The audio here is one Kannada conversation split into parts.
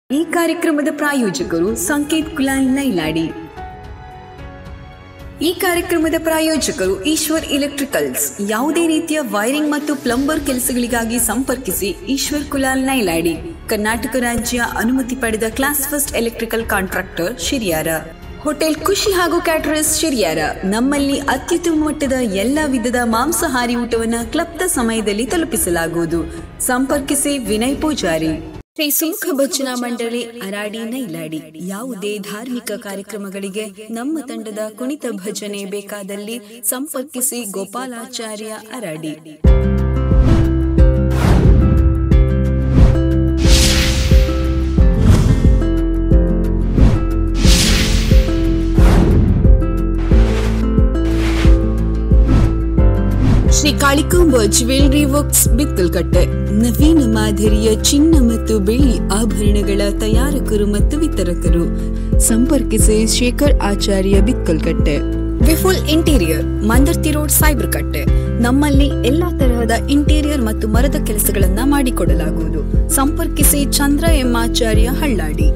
ಈ ಕಾರ್ಯಕ್ರಮದ ಪ್ರಾಯೋಜಕರು ಸಂಕೇತ್ ಕುಲಾಲ್ ನೈಲಾಡಿ ಈ ಕಾರ್ಯಕ್ರಮದ ಪ್ರಾಯೋಜಕರು ಈಶ್ವರ್ ಎಲೆಕ್ಟ್ರಿಕಲ್ಸ್ ಯಾವುದೇ ರೀತಿಯ ವೈರಿಂಗ್ ಮತ್ತು ಪ್ಲಂಬರ್ ಕೆಲಸಗಳಿಗಾಗಿ ಸಂಪರ್ಕಿಸಿ ಈಶ್ವರ್ ಕುಲಾಲ್ ನೈಲಾಡಿ ಕರ್ನಾಟಕ ರಾಜ್ಯ ಅನುಮತಿ ಪಡೆದ class first electrical contractor Shiriyara hotel Khushi ಹಾಗೂ ಕ್ಯಾಟರರ್ಸ್ ಶಿರಿಯಾರ ನಮ್ಮಲ್ಲಿ ಅತ್ಯುತ್ತಮ ಮಟ್ಟದ ಎಲ್ಲ ವಿಧದ ಮಾಂಸಾಹಾರಿ ಊಟವನ್ನು ಕ್ಲಬ್ದ ಸಮಯದಲ್ಲಿ ತಲುಪಿಸಲಾಗುವುದು ಸಂಪರ್ಕಿಸಿ ವಿನಯ್ ಪೂಜಾರಿ ಶ್ರೀ ಸುಮುಖ ಭಜನಾ ಮಂಡಳಿ ಅರಾಡಿ ನೈಲಾಡಿ ಯಾವುದೇ ಧಾರ್ಮಿಕ ಕಾರ್ಯಕ್ರಮಗಳಿಗೆ ನಮ್ಮ ತಂಡದ ಕುಣಿತ ಭಜನೆ ಬೇಕಾದಲ್ಲಿ ಸಂಪರ್ಕಿಸಿ ಗೋಪಾಲಾಚಾರ್ಯ ಅರಾಡಿ ಶ್ರೀ ಕಾಳಿಕಾಂಬ ಜ್ಯುವೆಲರಿ ವರ್ಕ್ಸ್ ಬಿತ್ತಲ್ಕಟ್ಟೆ ನವೀನ ಮಾದರಿಯ ಚಿನ್ನ ಮತ್ತು ಬೆಳ್ಳಿ ಆಭರಣಗಳ ತಯಾರಕರು ಮತ್ತು ವಿತರಕರು ಸಂಪರ್ಕಿಸಿ Shekhar Acharya Bikkalkatte Vipul interior Mandarthi road Saibarkatte ನಮ್ಮಲ್ಲಿ ಎಲ್ಲಾ ತರಹದ ಇಂಟೀರಿಯರ್ ಮತ್ತು ಮರದ ಕೆಲಸಗಳನ್ನ ಮಾಡಿಕೊಡಲಾಗುವುದು ಸಂಪರ್ಕಿಸಿ ಚಂದ್ರ ಎಂ ಆಚಾರ್ಯ ಹಳ್ಳಾಡಿ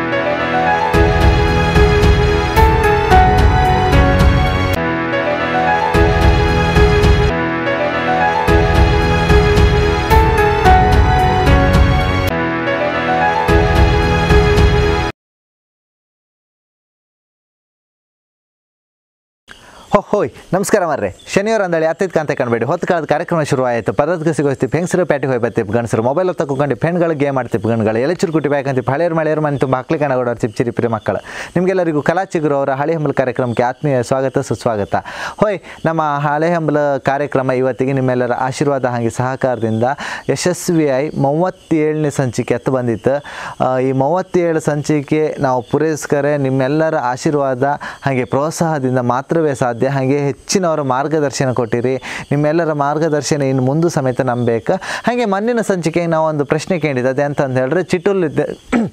ಹೋ ಹೋಯ್ ನಮಸ್ಕಾರ ಮರ್ರೆ ಶನಿವಾರ ಅಂದಳಿ ಅತ್ತಿದ್ ಕಾಂತ ಕಾಣಬೇಡಿ ಹೊತ್ತು ಕಾಲದ ಕಾರ್ಯಕ್ರಮ ಶುರುವಾಯಿತು ಪದದ ಸಿಗೋಸ್ತಿ ಹೆಂಗಸರು ಪ್ಯಾಟಿಗೆ ಹೋಗಿ ಬರ್ತಿಪ್ ಗಣಸರು ಮೊಬೈಲ್ ತಗೊಂಡು ಪೆಣ್ಗಳು ಗೇಮ್ ಆಡ್ತಿಪ್ ಗಣ್ಗಳು ಎಲೆಚುರು ಕುಟಿ ಬೇಕಂತ ಹಳೆಯರು ಮಳೆಯರು ಮನೆ ತುಂಬ ಹಕ್ಲಿ ಕಣಗೋಡ ಚಿಪ್ಚಿರಿ ಪ್ರಿಯ ಮಕ್ಕಳು ನಿಮಗೆಲ್ಲರಿಗೂ ಕಲಾ ಚಿಗುರು ಅವರ ಹಳೆ ಹಂಬಲ ಕಾರ್ಯಕ್ರಮಕ್ಕೆ ಆತ್ಮೀಯ ಸ್ವಾಗತ ಸುಸ್ವಾಗತ ಹೋಯ್ ನಮ್ಮ ಹಳೆ ಹಂಬಲ ಕಾರ್ಯಕ್ರಮ ಇವತ್ತಿಗೆ ನಿಮ್ಮೆಲ್ಲರ ಆಶೀರ್ವಾದ ಹಾಗೆ ಸಹಕಾರದಿಂದ ಯಶಸ್ವಿಯಾಗಿ ಮೂವತ್ತೇಳನೇ ಸಂಚಿಕೆ ಹತ್ತು ಬಂದಿತ್ತು ಆ, ಈ ಮೂವತ್ತೇಳು ಸಂಚಿಕೆ ನಾವು ಪೂರೈಸ್ಕರೆ ನಿಮ್ಮೆಲ್ಲರ ಆಶೀರ್ವಾದ ಹಾಗೆ ಪ್ರೋತ್ಸಾಹದಿಂದ ಮಾತ್ರವೇ ಸಾಧ್ಯ ಹಾಗೆ ಹೆಚ್ಚಿನವರ ಮಾರ್ಗದರ್ಶನ ಕೊಟ್ಟಿರಿ ನಿಮ್ಮೆಲ್ಲರ ಮಾರ್ಗದರ್ಶನ ಇನ್ನು ಮುಂದೆ ಸಮೇತ ನಂಬೇಕು ಹಾಗೆ ಮಣ್ಣಿನ ಸಂಚಿಕೆಗೆ ನಾವು ಒಂದು ಪ್ರಶ್ನೆ ಕೇಳಿದ್ದು ಅದೇ ಅಂತಂದು ಹೇಳಿದ್ರೆ ಚಿಟ್ಟುಲ್ಲಿದ್ದ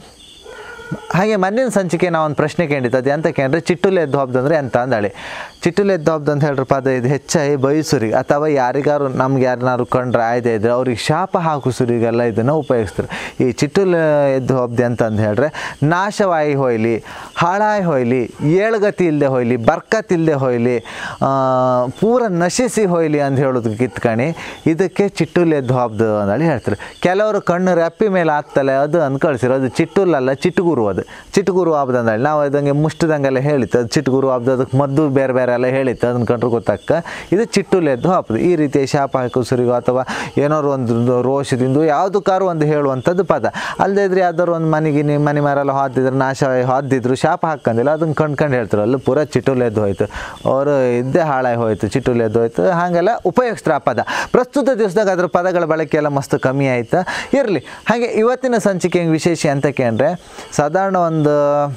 ಹಾಗೆ ಮಣ್ಣಿನ ಸಂಚಿಕೆ ನಾವು ಒಂದು ಪ್ರಶ್ನೆ ಕೇಳಿದ್ದು ಅದು ಎಂತ ಕೇಳಿದ್ರೆ ಚಿಟ್ಟುಲೆ ಎದ್ದು ಹಬ್ಬದು ಅಂದರೆ ಎಂತ ಅಂದಳಿ ಚಿಟ್ಟುಲೆ ಎದ್ದು ಹಬ್ಬದು ಅಂತ ಹೇಳ್ರಪ್ಪ ಅದು ಇದು ಹೆಚ್ಚಾಗಿ ಬಯಸುರಿಗೆ ಅಥವಾ ಯಾರಿಗಾರು ನಮ್ಗೆ ಯಾರನ್ನಾರು ಕಂಡ್ರೆ ಆಯ್ದೆ ಇದ್ರೆ ಅವ್ರಿಗೆ ಶಾಪ ಹಾಕು ಸುರಿಗೆಲ್ಲ ಇದನ್ನು ಉಪಯೋಗಿಸ್ತಾರೆ ಈ ಚಿಟ್ಟುಲೆ ಎದ್ದು ಹಬ್ಬದೆ ಅಂತಂದು ಹೇಳ್ರೆ ನಾಶವಾಯಿ ಹೋಯ್ಲಿ ಹಾಳಾಯಿ ಹೋಯ್ಲಿ ಏಳ್ಗತಿ ಇಲ್ಲದೆ ಹೋಯ್ಲಿ ಬರ್ಕತ್ ಇಲ್ಲದೆ ಹೋಯ್ಲಿ ಆ, ಪೂರ ನಶಿಸಿ ಹೋಯ್ಲಿ ಅಂತ ಹೇಳೋದು ಕಿತ್ಕಣಿ ಇದಕ್ಕೆ ಚಿಟ್ಟುಲ್ ಎದ್ದು ಹಬ್ಬದು ಅಂತೇಳಿ ಹೇಳ್ತಾರೆ ಕೆಲವರು ಕಣ್ಣು ರೆಪ್ಪಿ ಮೇಲೆ ಆಗ್ತಲೆ ಅದು ಅನ್ಕಳ್ಸಿರೋ ಅದು ಚಿಟ್ಟುಲ್ಲಲ್ಲ ಚಿಟ್ಟುಗುರು ಅದು ಚಿಟ್ಟುಗುರು ಹಬ್ಬದ ಅಂದೇಳಿ ನಾವು ಇದಂಗೆ ಮುಷ್ಟದಂಗೆಲ್ಲ ಹೇಳಿತ್ತು ಅದು ಚಿಟ್ಟುಗುರು ಹಬ್ಬದ ಅದಕ್ಕೆ ಮದ್ದು ಬೇರೆ ಬೇರೆ ಎಲ್ಲ ಹೇಳಿತ್ತು ಅದನ್ನ ಕಂಡ್ರೆ ಗೊತ್ತಾಕ ಇದು ಚಿಟ್ಟುಲ್ ಎದ್ದು ಹಬ್ಬದು ಈ ರೀತಿ ಶಾಪ ಹಾಕೋ ಸುರಿಗೋ ಅಥವಾ ಏನಾದ್ರು ಒಂದು ರೋಷದಿಂದ ಯಾವುದಕ್ಕಾರು ಒಂದು ಹೇಳುವಂಥದ್ದು ಪದ ಅಲ್ಲದೆ ಇದ್ರೆ ಯಾವ್ದಾದ್ರು ಒಂದು ಮನೆಗೆ ನೀವು ಮನೆ ಮರೆಲ್ಲ ಹಾದಿದ್ರೆ ನಾಶ ಹಾದಿದ್ರು ಶಾಪ ಹಾಕಂದಿಲ್ಲ ಅದನ್ನ ಕಂಡ್ಕೊಂಡು ಹೇಳ್ತಾರೆ ಅಲ್ಲಿ ಪೂರ ಚಿಟ್ಟುಲ್ ಎದ್ದು ಹೋಯ್ತು ಅವರು ಇದ್ದೇ ಹಾಳಾಗಿ ಹೋಯ್ತು ಚಿಟ್ಟುಲ್ ಎದ್ದು ಹೋಯ್ತು ಹಾಗೆಲ್ಲ ಉಪಯೋಗಿಸ್ತಾರೆ ಆ ಪದ ಪ್ರಸ್ತುತ ದಿವಸದಾಗ ಅದ್ರ ಪದಗಳ ಬಳಕೆ ಎಲ್ಲ ಮಸ್ತ್ ಕಮ್ಮಿ ಆಯ್ತು ಇರಲಿ ಹಾಗೆ ಇವತ್ತಿನ ಸಂಚಿಕೆ ವಿಶೇಷ ಅಂತ ಕೇಂದ್ರೆ ಸಾಧಾರಣ ಒಂದು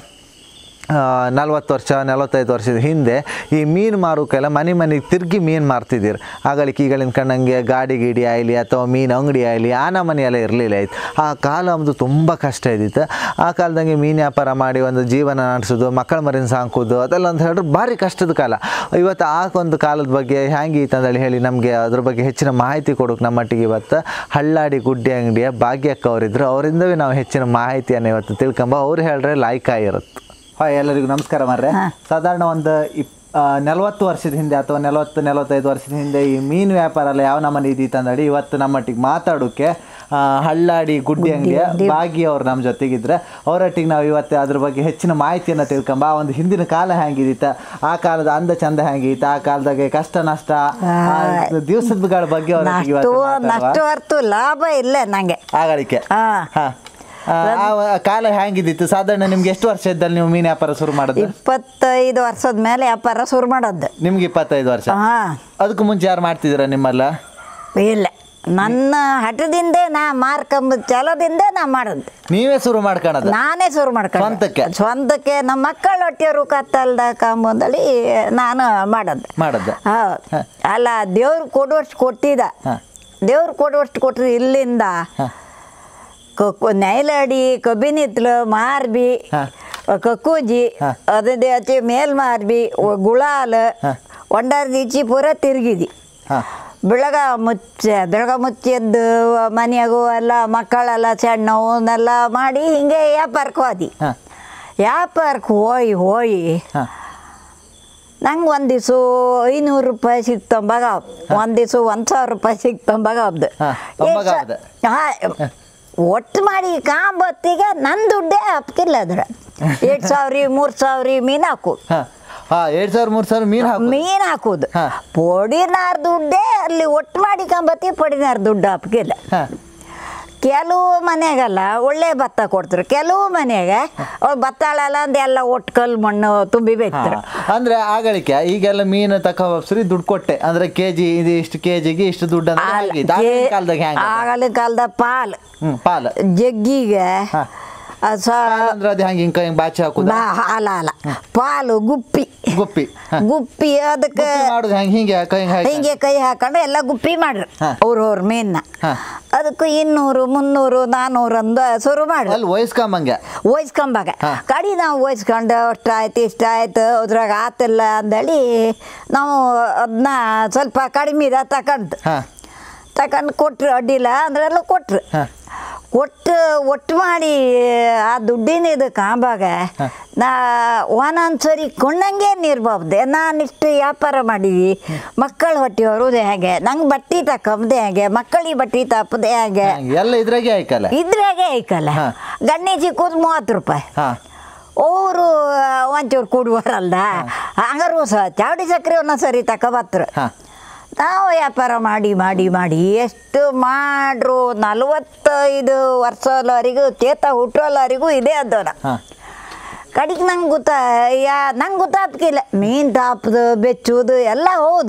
ನಲ್ವತ್ತು ವರ್ಷ ನಲವತ್ತೈದು ವರ್ಷದ ಹಿಂದೆ ಈ ಮೀನು ಮಾರೋಕೆಲ್ಲ ಮನೆ ಮನೆಗೆ ತಿರುಗಿ ಮೀನು ಮಾರ್ತಿದ್ದೀರಿ ಆಗಳಿಕೆ ಈಗಳಿನ ಕಣ್ಣಂಗೆ ಗಾಡಿ ಗೀಡಿ ಆಯ್ಲಿ ಅಥವಾ ಮೀನು ಅಂಗಡಿ ಆಯ್ಲಿ ಆನ ಮನೆ ಎಲ್ಲ ಇರಲಿಲ್ಲ ಆಯ್ತು ಆ ಕಾಲ ನಮ್ಮದು ತುಂಬ ಕಷ್ಟ ಇದ್ದಿತ್ತು ಆ ಕಾಲದಂಗೆ ಮೀನು ವ್ಯಾಪಾರ ಮಾಡಿ ಒಂದು ಜೀವನ ನಡೆಸೋದು ಮಕ್ಕಳ ಮರಿನ ಸಾಕೋದು ಅದೆಲ್ಲ ಅಂತ ಹೇಳಿದ್ರೆ ಭಾರಿ ಕಷ್ಟದ ಕಾಲ ಇವತ್ತು ಆ ಒಂದು ಕಾಲದ ಬಗ್ಗೆ ಹ್ಯಾಂಗೆ ಅಂತಂದೇಳಿ ಹೇಳಿ ನಮಗೆ ಅದ್ರ ಬಗ್ಗೆ ಹೆಚ್ಚಿನ ಮಾಹಿತಿ ಕೊಡೋಕೆ ನಮ್ಮ ಮಟ್ಟಿಗೆ ಇವತ್ತು ಹಳ್ಳಾಡಿ ಗುಡ್ಡೆ ಅಂಗಡಿಯ ಭಾಗ್ಯಕ್ಕ ಅವರಿದ್ರು ಅವರಿಂದವೇ ನಾವು ಹೆಚ್ಚಿನ ಮಾಹಿತಿಯನ್ನು ಇವತ್ತು ತಿಳ್ಕೊಂಬ ಅವ್ರು ಹೇಳ್ರೆ ಲಾಯ್ಕ ಇರುತ್ತೆ ಹಾಯ್ ಎಲ್ಲರಿಗೂ ನಮಸ್ಕಾರ ಮಾರ್ರೆ ಸಾಧಾರಣ ಒಂದು ಇಪ್ ನಲವತ್ತು ವರ್ಷದ ಹಿಂದೆ ಅಥವಾ ನಲವತ್ತು ನಲವತ್ತೈದು ವರ್ಷದ ಹಿಂದೆ ಈ ಮೀನು ವ್ಯಾಪಾರ ಎಲ್ಲ ಯಾವ ನಮ್ಮನೆ ಇದ್ದಿತ್ತು ಅಂದಡಿ ಇವತ್ತು ನಮ್ಮೊಟ್ಟಿಗೆ ಮಾತಾಡೋಕ್ಕೆ ಆ, ಹಳ್ಳಾಡಿ ಗುಡ್ಡಿ ಅಂಗಡಿಯ ಭಾಗಿ ಅವ್ರು ನಮ್ಮ ಜೊತೆಗಿದ್ರೆ ಅವರೊಟ್ಟಿಗೆ ನಾವು ಇವತ್ತು ಅದ್ರ ಬಗ್ಗೆ ಹೆಚ್ಚಿನ ಮಾಹಿತಿಯನ್ನು ತಿಳ್ಕೊಂಬ ಆ ಒಂದು ಹಿಂದಿನ ಕಾಲ ಹೆಂಗಿದಿತ್ತ ಆ ಕಾಲದ ಅಂದ ಚಂದ ಹೆಂಗಿತ್ತು ಆ ಕಾಲದಾಗೆ ಕಷ್ಟ ನಷ್ಟ ಆ ದಿವಸಗಳ ಬಗ್ಗೆ ಅವರೊಟ್ಟಿಗೆ ನಷ್ಟು ಇವತ್ತು ಮಾತಾಡುವ. ನಷ್ಟು ಹೊರ್ತು ಲಾಭ ಇಲ್ಲ ನಂಗೆ ಆಗಳಿಕೆ ಹಾ ಹಾ ಆ, ಆ ಕಾಲ ಹೆಂಗಿದಿತ್ತು ಸಾಧಾರಣ ನಿಮ್ಗೆ ಎಷ್ಟು ವರ್ಷ ಇದ್ದಲ್ಲಿ ನೀವು ಮೀನು ವ್ಯಾಪಾರ ಶುರು ಮಾಡೋದು ಇಪ್ಪತ್ತೈದು ವರ್ಷದ ಮೇಲೆ ವ್ಯಾಪಾರ ಶುರು ಮಾಡೋದು ನಿಮ್ಗೆ ಇಪ್ಪತ್ತೈದು ವರ್ಷ ಹಾ ಅದಕ್ಕೂ ಮುಂಚೆ ಯಾರು ಮಾಡ್ತಿದ್ದೀರಾ ನಿಮ್ಮಲ್ಲ ಇಲ್ಲ ನನ್ನ ಹಠದಿಂದ ನಾ ಮಾರ್ಕೊಂಬ ಛಲದಿಂದ ನಾ ಮಾಡೋದು ನೀವೇ ಶುರು ಮಾಡ್ಕೊಳದ ನಾನೇ ಶುರು ಮಾಡ್ಕೊಂಡು ಸ್ವಂತಕ್ಕೆ? ಸ್ವಂತಕ್ಕೆ ನಮ್ಮ ಮಕ್ಕಳ ಹೊಟ್ಟೆಯವರು ಕತ್ತಲ್ದ ಕಾಂಬಂದಳಿ ನಾನು ಮಾಡೋದು ಮಾಡದ ಹೌದು ಅಲ್ಲ ದೇವ್ರು ಕೊಡುವಷ್ಟು ಕೊಟ್ಟಿದ ಹಾ. ದೇವ್ರು ಕೊಡುವಷ್ಟು ಕೊಟ್ಟರೆ ಇಲ್ಲಿಂದ ಹಾ. ಕ- ನೈಲಾಡಿ ಕಬ್ಬಿನಿತ್ಲು ಮಾರ್ಬಿ ಹಾ. ಕಕ್ಕೂಜಿ ಹಾ. ಅದೇ ಆಚೆ ಮೇಲ್ ಮಾರ್ಬಿ ಒ- ಗುಳಾಲ್ ಹಾ. ಒಂಡಾರ್ದಿಚ್ಚಿ ಪೂರ ತಿರುಗಿದಿ ಹಾ ಬೆಳಗ ಮುಚ್ಚ ಬೆಳಗ ಮುಚ್ಚಿದ್ದು ಮನೆಯಾಗೂ ಎಲ್ಲ ಮಕ್ಕಳೆಲ್ಲ ಸಣ್ಣವನ್ನೆಲ್ಲ ಮಾಡಿ ಹಿಂಗೆ ವ್ಯಾಪಾರಕ್ಕೆ ಹೋದಿ ಹಾಂ ವ್ಯಾಪಾರಕ್ಕೆ ಹೋಯ್ ಹೋಯ್ ಹಾಂ ನಂಗೆ ಒಂದು ದಿವಸ ಐನೂರು ರೂಪಾಯಿ ಸಿಕ್ತಂಬಾಗ ಒಂದು ದಿವಸ ಒಂದು ಸಾವಿರ ರೂಪಾಯಿ ಸಿಕ್ತಂಬಾಗ ಹಬ್ದು ಹಾ, ಅಂಬಾಗ ಹಬ್ದು. ಹಾಂ ಒಟ್ಟು ಮಾಡಿ ಕಾಂಬತ್ತಿಗೆ ನನ್ನ ದುಡ್ಡೇ ಹಾಕಿಲ್ಲ ಅದ್ರ ಎರಡು ಸಾವಿರ ಮೂರು ಸಾವಿರ ಮೀನು ಹಾಕು ಹಾಂ ಹಾಂ ಎರಡು ಸಾವಿರ ಮೂರು ಸಾವಿರ ಮೀನು ಹಾಕು ಮೀನು ಹಾಕೋದು ಹಾ. ಪೊಡಿನಾರ್ ದುಡ್ಡೇ ಅಲ್ಲಿ ಒಟ್ಟು ಮಾಡಿ ಕಾಂಬತ್ತಿ ಪೊಡಿನಾರ್ ದುಡ್ಡು ಹಾಕಿಲ್ಲ ಹಾಂ ಕೆಲವು ಮನೆಗೆಲ್ಲ ಒಳ್ಳೆ ಭತ್ತ ಕೊಡ್ತಾರೆ ಕೆಲವು ಮನೆಗೆ ಅವ್ರು ಭತ್ತಾಳಲ್ಲ ಅಂದ ಎಲ್ಲ ಒಟ್ಟು ಕಲ್ಲು ಮಣ್ಣು ತುಂಬಿ ಬೇಯ್ತಾರೆ ಅಂದ್ರೆ ಆಗಳಿಕೆ ಈಗೆಲ್ಲ ಮೀನು ತಕೋಬ್ಸ್ರಿ ದುಡ್ಡು ಕೊಟ್ಟೆ ಅಂದ್ರೆ ಕೆಜಿ ಇದು ಇಷ್ಟು ಕೆಜಿಗೆ ಇಷ್ಟು ದುಡ್ಡು ಅಂತ ಆಗಿತ್ತು. ಆಗಿನ ಕಾಲದಾಗ ಹೆಂಗ ಆಗಲಿನ ಕಾಲದ ಪಾಲು ಹ್ಮ್ ಪಾಲ ಜಗ್ಗಿಗೆ ಹಾ. ಅದ್ ಸ ಅಂದ್ರೆ ಅದು ಹೆಂಗೆ ಹಿಂಗೆ ಹಿಂಗೆ ಬಾಚಿ ಹಾಕುದ ಬಾ ಅಲ್ಲ ಅಲ್ಲ ಪಾಲು ಗುಪ್ಪಿ ಗುಪ್ಪಿ ಹಾ. ಗುಪ್ಪಿ ಅದಕ್ಕೆ ಗುಪ್ಪಿ ಮಾಡುದು ಹೆಂಗೆ ಹಿಂಗೆ ಕೈ ಹಾಕಿ ಹಿಂಗೆ ಕೈ ಹಾಕೊಂಡು ಎಲ್ಲ ಗುಪ್ಪಿ ಮಾಡ್ರಿ ಹಾ. ಅವ್ರವ್ರ ಮೀನ್ನ ಹಾ. ಅದಕ್ಕೆ ಇನ್ನೂರು ಮುನ್ನೂರು ನಾನ್ನೂರು ಅಂದ ಶುರು ಮಾಡ್ರಿ ಅಲ್ಲಿ ವಯಸ್ಕೊಂಬಂಗೆ ವಹಿಸ್ಕೊಂಬಾಗ ಹಾ. ಕಡಿ ನಾವು ವಹಿಸ್ಕೊಂಡು ಅಷ್ಟಾಯ್ತು ಇಷ್ಟಾಯ್ತು ಅದ್ರಾಗ ಆತಿಲ್ಲ ಅಂದೇಳಿ ನಾವು ಅದನ್ನ ಸ್ವಲ್ಪ ಕಡಿಮೆ ಇದ ತಗೊಂಡು ಹಾಂ ತಗೊಂಡು ಕೊಟ್ರು ಅಡ್ಡಿಲ್ಲ ಅಂದ್ರೆಲ್ಲ ಕೊಟ್ರು ಹಾಂ ಒಟ್ಟು ಒಟ್ಟು ಮಾಡಿ ಆ ದುಡ್ಡಿನ ಇದು ಕಾಂಬಾಗ ನಾ ಒಂದೊಂದು ಸರಿ ಕೊಂಡಂಗೆ ನಿರ್ಬಾರ್ದೆ ನಾನು ಇಷ್ಟು ವ್ಯಾಪಾರ ಮಾಡಿದ್ವಿ ಮಕ್ಕಳ ಹೊಟ್ಟೆ ಹೊರೋದು ಹೇಗೆ ನಂಗೆ ಬಟ್ಟೆ ತಕೊಂಬದೆ ಹೇಗೆ ಮಕ್ಕಳಿಗೆ ಬಟ್ಟೆ ತಪ್ಪದೆ ಹೇಗೆ ಎಲ್ಲ ಇದ್ರಾಗೆ ಆಯ್ಕಲ್ಲ ಇದ್ರಾಗೆ ಐಕಲ್ಲ ಹಾ. ಗಣ್ಣೆ ಚಿಕ್ಕೋದು ಮೂವತ್ತು ರೂಪಾಯಿ ಹಾಂ ಅವರು ಒಂಚೂರು ಕೊಡುವರಲ್ಲ ಹಂಗಾರು ಸಹ ಚಾವಡಿ ಸಕ್ಕರೆ ಒಂದೊಂದು ಸರಿ ತಕೊಬತ್ರು ಹಾಂ ನಾವು ವ್ಯಾಪಾರ ಮಾಡಿ ಮಾಡಿ ಮಾಡಿ ಎಷ್ಟು ಮಾಡ್ರು ನಲವತ್ತೈದು ವರ್ಷದವರೆಗೂ ಚೇತ ಹುಟ್ಟೋಲ್ಲವರೆಗೂ ಇದೆ ಅದವರ ಹಾಂ ಕಡಿಗೆ ನಂಗೆ ಗೊತ್ತಾ ಯಾ ನಂಗೆ ಗೊತ್ತಾಗ್ತಿಲ್ಲ ಮೀನು ತಾಪದು ಬೆಚ್ಚುವುದು ಎಲ್ಲ ಹೌದು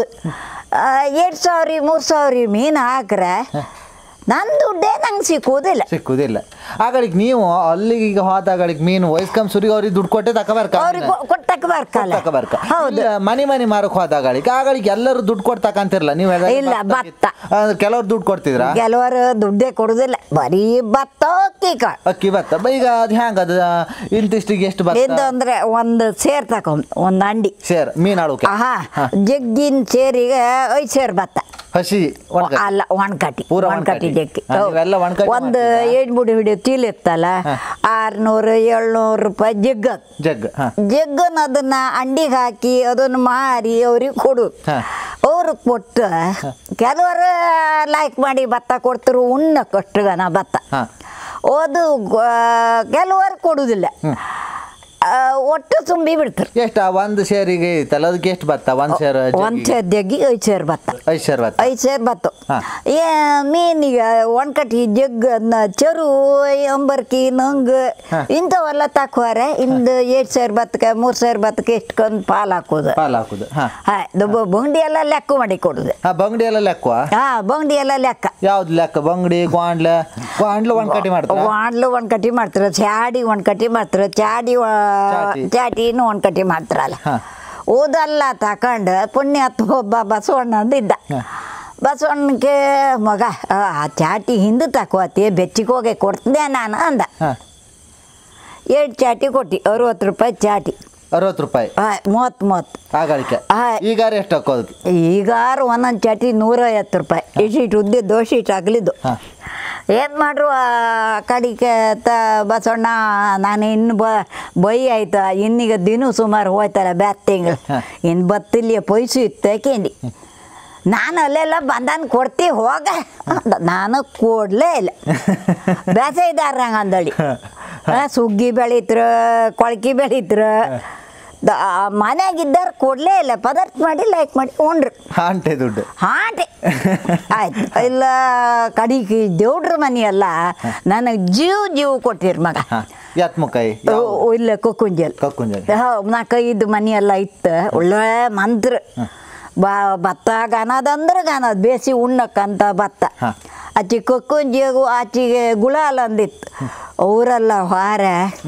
ಎರಡು ಸಾವಿರ ಮೂರು ಸಾವಿರ ಮೀನು ಹಾಕ್ರೆ ನನ್ನ ದುಡ್ಡೇ ನಂಗೆ ಸಿಕ್ಕುವುದಿಲ್ಲ ಸಿಕ್ಕುದಿಲ್ಲ ಆಗಳಿಗೆ ನೀವು ಅಲ್ಲಿಗೆ ಈಗ ಹೋದಾಗಳಿಗೆ ಮೀನು ವಯಸ್ಕಂಬ ಸುರಿ ಅವ್ರಿಗೆ ದುಡ್ಡು ಕೊಟ್ಟೆ ತಕೋಬಾರ್ಕ ಅವ್ರಿಗೆ ಕೊಟ್ಟಕ್ಕೆ ಬರ್ಕಲ್ಲ ತಕೋಬಾರ್ಕ ಹೌದು ಇಲ್ಲ, ಮನೆ ಮನೆ ಮಾರಕ್ ಹೋದಾಗಳಿಗೆ ಆಗಳಿಗೆ ಎಲ್ಲರೂ ದುಡ್ಡು ಕೊಟ್ಟು ತಕಂತಿರಲ್ಲ ನೀವು ಇಲ್ಲ, ಭತ್ತ. ಕೆಲವ್ರು ದುಡ್ಡು ಕೊಡ್ತಿದ್ರ ಕೆಲವರು ದುಡ್ಡೇ ಕೊಡುದಿಲ್ಲ ಬರೀ ಭತ್ತ ಅಕ್ಕಿ ಕಾಳು ಅಕ್ಕಿ ಭತ್ತ ಬ- ಈಗ ಅದು ಹೆಂಗ ಅದು ಇಂತಿಷ್ಟಿಗೆ ಎಷ್ಟು ಭತ್ತ ಇದು ಅಂದ್ರೆ ಒಂದು ಸೇರ್ ತಕೊಂಡ್ ಒಂದು ಅಂಡಿ ಸೇರ್ ಮೀನು ಆಳೋಕೆ ಆಹಾ ಜಗ್ಗಿನ ಸೇರಿಗೆ ಐದು ಸೇರ್ ಭತ್ತ ಹಸಿ ಒಣಗ ಅಲ್ಲ ಒಣಕಟ್ಟಿ ಪೂರ ಒಣಕಟ್ಟಿ ಒಣಕಟ್ಟಿ. ಜಗ್ಗಿ ಹಾ, ನೀವೆಲ್ಲ ಒಣಕಟ್ಟಿ ಒಂದು ಮಾಡ್ತೀರಾ? ಏಳು ಮುಡಿ ಹಿಡಿಯೋ ಚೀಲ ಇತ್ತಲ್ಲ ಆರ್ನೂರು ಏಳ್ನೂರು ರೂಪಾಯಿ ಜಗ್ಗ ಜಗ್ ಹಾ ಜಗ್ಗನ ಅದನ್ನ ಅಂಡಿಗೆ ಹಾಕಿ ಅದನ್ನು ಮಾರಿ ಅವ್ರಿಗೆ ಕೊಡು ಹಾ. ಅವ್ರು ಕೊಟ್ಟು ಕೆಲವರು ಲೈಕ್ ಮಾಡಿ ಭತ್ತ ಕೊಡ್ತಾರೆ ಉಣ್ಣಕ್ಕಷ್ಟು ಗನ ಭತ್ತ ಹಾ. ಅದು ಕೆಲವರು ಕೊಡುವುದಿಲ್ಲ ಆ, ಒಟ್ಟು ತುಂಬಿ ಬಿಡ್ತಾರೆ ಎಷ್ಟ ಒಂದ್ ಸೇರಿಗೆ ಐತಲ್ಲ ಅದಕ್ಕೆ ಎಷ್ಟು ಭತ್ತ ಒಂದ್ ಸೇರ್ ಒಂದು ಸೇರ್ ಜಗ್ಗಿ ಐದು ಸೇರ್ ಭತ್ತ ಐದು ಸೇರ್ ಭತ್ತ ಐದು ಸೇರ್ ಬತ್ತು ಹಾ. ಏ ಮೀನಿಗೆ ಒಣ್ಕಟ್ಟಿ ಜಗ್ ಅದ್ನ ಚೆರು ಅಂಬರ್ಕಿ ನಂಗ್ ಹಾ. ಇಂಥವೆಲ್ಲ ತಕ್ವಾರೆ ಇಂದು ಎರಡು ಸೇರ್ ಬತ್ತಕ್ಕೆ ಮೂರು ಸೇರ್ ಬತ್ತಕ್ಕೆ ಇಷ್ಟೊಂದು ಪಾಲು ಹಾಕೋದು ಪಾಲ್ ಹಾಕುದು ಹಾ ಹಾ ಇದು ಬಂಗಡಿ ಎಲ್ಲ ಲೆಕ್ಕ ಮಾಡಿ ಕೊಡುದು ಹಾ ಬಂಗಡಿ ಎಲ್ಲ ಲೆಕ್ಕ ಹಾ ಬಂಗಡಿ ಎಲ್ಲ ಲೆಕ್ಕ ಯಾವ್ದು ಲೆಕ್ಕ ಬಂಗಡಿ ಗ್ವಾಂಡ್ಲ ಗ್ವಾಂಡ್ಲ ಒಂದ್ ಕಟ್ಟಿ ಮಾಡ್ತಾರ ವಾಂಡ್ಲು ಒಂದು ಕಟ್ಟಿ ಮಾಡ್ತಾರೆ ಚಾಡಿ ಒಂದು ಕಟ್ಟಿ ಮಾಡ್ತಾರೆ ಚಾಡಿ ವ- ಚಾಟಿ. ಚಾಟಿನೂ ಒಂದು ಕಟ್ಟಿ ಮಾಡ್ತಾರಲ್ಲ ಹಾ. ಓದಲ್ಲ ತಕೊಂಡು ಪುಣ್ಯಾತ್ಮ ಒಬ್ಬ ಬಸವಣ್ಣ ಅಂದಿದ್ದ ಹಾ. ಬಸವಣ್ಣಗೆ ಮಗ ಆ ಆ ಚಾಟಿ ಹಿಂದೆ ತಕೋತಿ ಬೆಚ್ಚಿಗೆ ಹೋಗಿ ಕೊಡ್ತದೆ ನಾನು ಅಂದ ಹಾ ಎರಡು ಚಾಟಿ ಕೊಟ್ಟು ಅರವತ್ತು ರೂಪಾಯಿ ಚಾಟಿ ಅರವತ್ತು ರೂಪಾಯಿ ಆ, ಮೂವತ್ತು ಮೂವತ್ತು ಆಗಳಿಕೆ ಹಾ. ಈಗಾರ ಎಷ್ಟು ಹಾಕೋದು ಈಗಾರು ಒಂದೊಂದು ಚಾಟಿ ನೂರೈವತ್ತು ರೂಪಾಯಿ ಇಷ್ಟಿಟ್ಟು ಉದ್ದಿದ್ದು ದೋಷ ಇಟ್ಟು ಆಗಲಿದ್ದು ಹಾ. ಏನು ಮಾಡ್ರು ಆ ಕಡಿಕೆ ತ ಬಸವಣ್ಣ ನಾನು ಇನ್ನು ಬ ಬೈ ಆಯ್ತಾ ಇನ್ನೀಗ ದಿನ ಸುಮಾರು ಹೋಯ್ತಲ್ಲ ಬ್ಯಾತ್ ತಿಂಗಳು ಹಾ. ಇನ್ನು ಬತ್ತಿಲ್ಲಿಯ ಪೈಸು ಇತ್ತು ಕೇಂದಿ ನಾನು ಅಲ್ಲೆಲ್ಲ ಬಂದನ್ ಕೊಡ್ತಿ ಹೋಗ ಅಂದ. ನಾನು ಕೊಡ್ಲೇ ಇಲ್ಲ ಬೇಸೈದಾರಂಗ ಅಂದಳಿ ಆ, ಸುಗ್ಗಿ ಬೆಳೀತ್ರ ಕೊಳಕಿ ಬೆಳೀತ್ರ ದ ಮನ್ಯಾಗಿದ್ದಾರ ಕೊಡ್ಲೇ ಇಲ್ಲ ಪದಾರ್ಥ ಮಾಡಿ ಲೈಕ್ ಮಾಡಿ ಉಂಡ್ರು ಹಾಂಟೆ ದುಡ್ಡು ಹಾಟೆ ಆಯ್ತು ಇಲ್ಲ ಕಡಿಗೆ ದೇವ್ರ ಮನೆಯಲ್ಲ ನನಗೆ ಜೀವ ಜೀವ ಕೊಟ್ಟಿರ್ ಮಗ ಹಾ ಎತ್ಮುಕಾಯಿ ಓ, ಇಲ್ಲ ಕೊಕ್ಕುಂಜಲ್ ಕಕ್ಕುಂಜಲ್. ನಾಲ್ಕೈದು ಮನೆ ಎಲ್ಲ ಇತ್ತು ಒಳ್ಳೆ ಮಂತ್ರ ಬಾ ಭತ್ತ ಗಾನದಂದ್ರೆ ಗಾನದ್ ಬೇಸಿ ಉಣ್ಣಕ್ಕಂತ ಭತ್ತ ಹಾ. ಆಚೆ ಕೊಕ್ಕುಂಜಿಗೂ ಆಚೆಗೆ ಗುಳಾಲ್ ಅಂದಿತ್ತು ಅವರೆಲ್ಲ ಹಾರ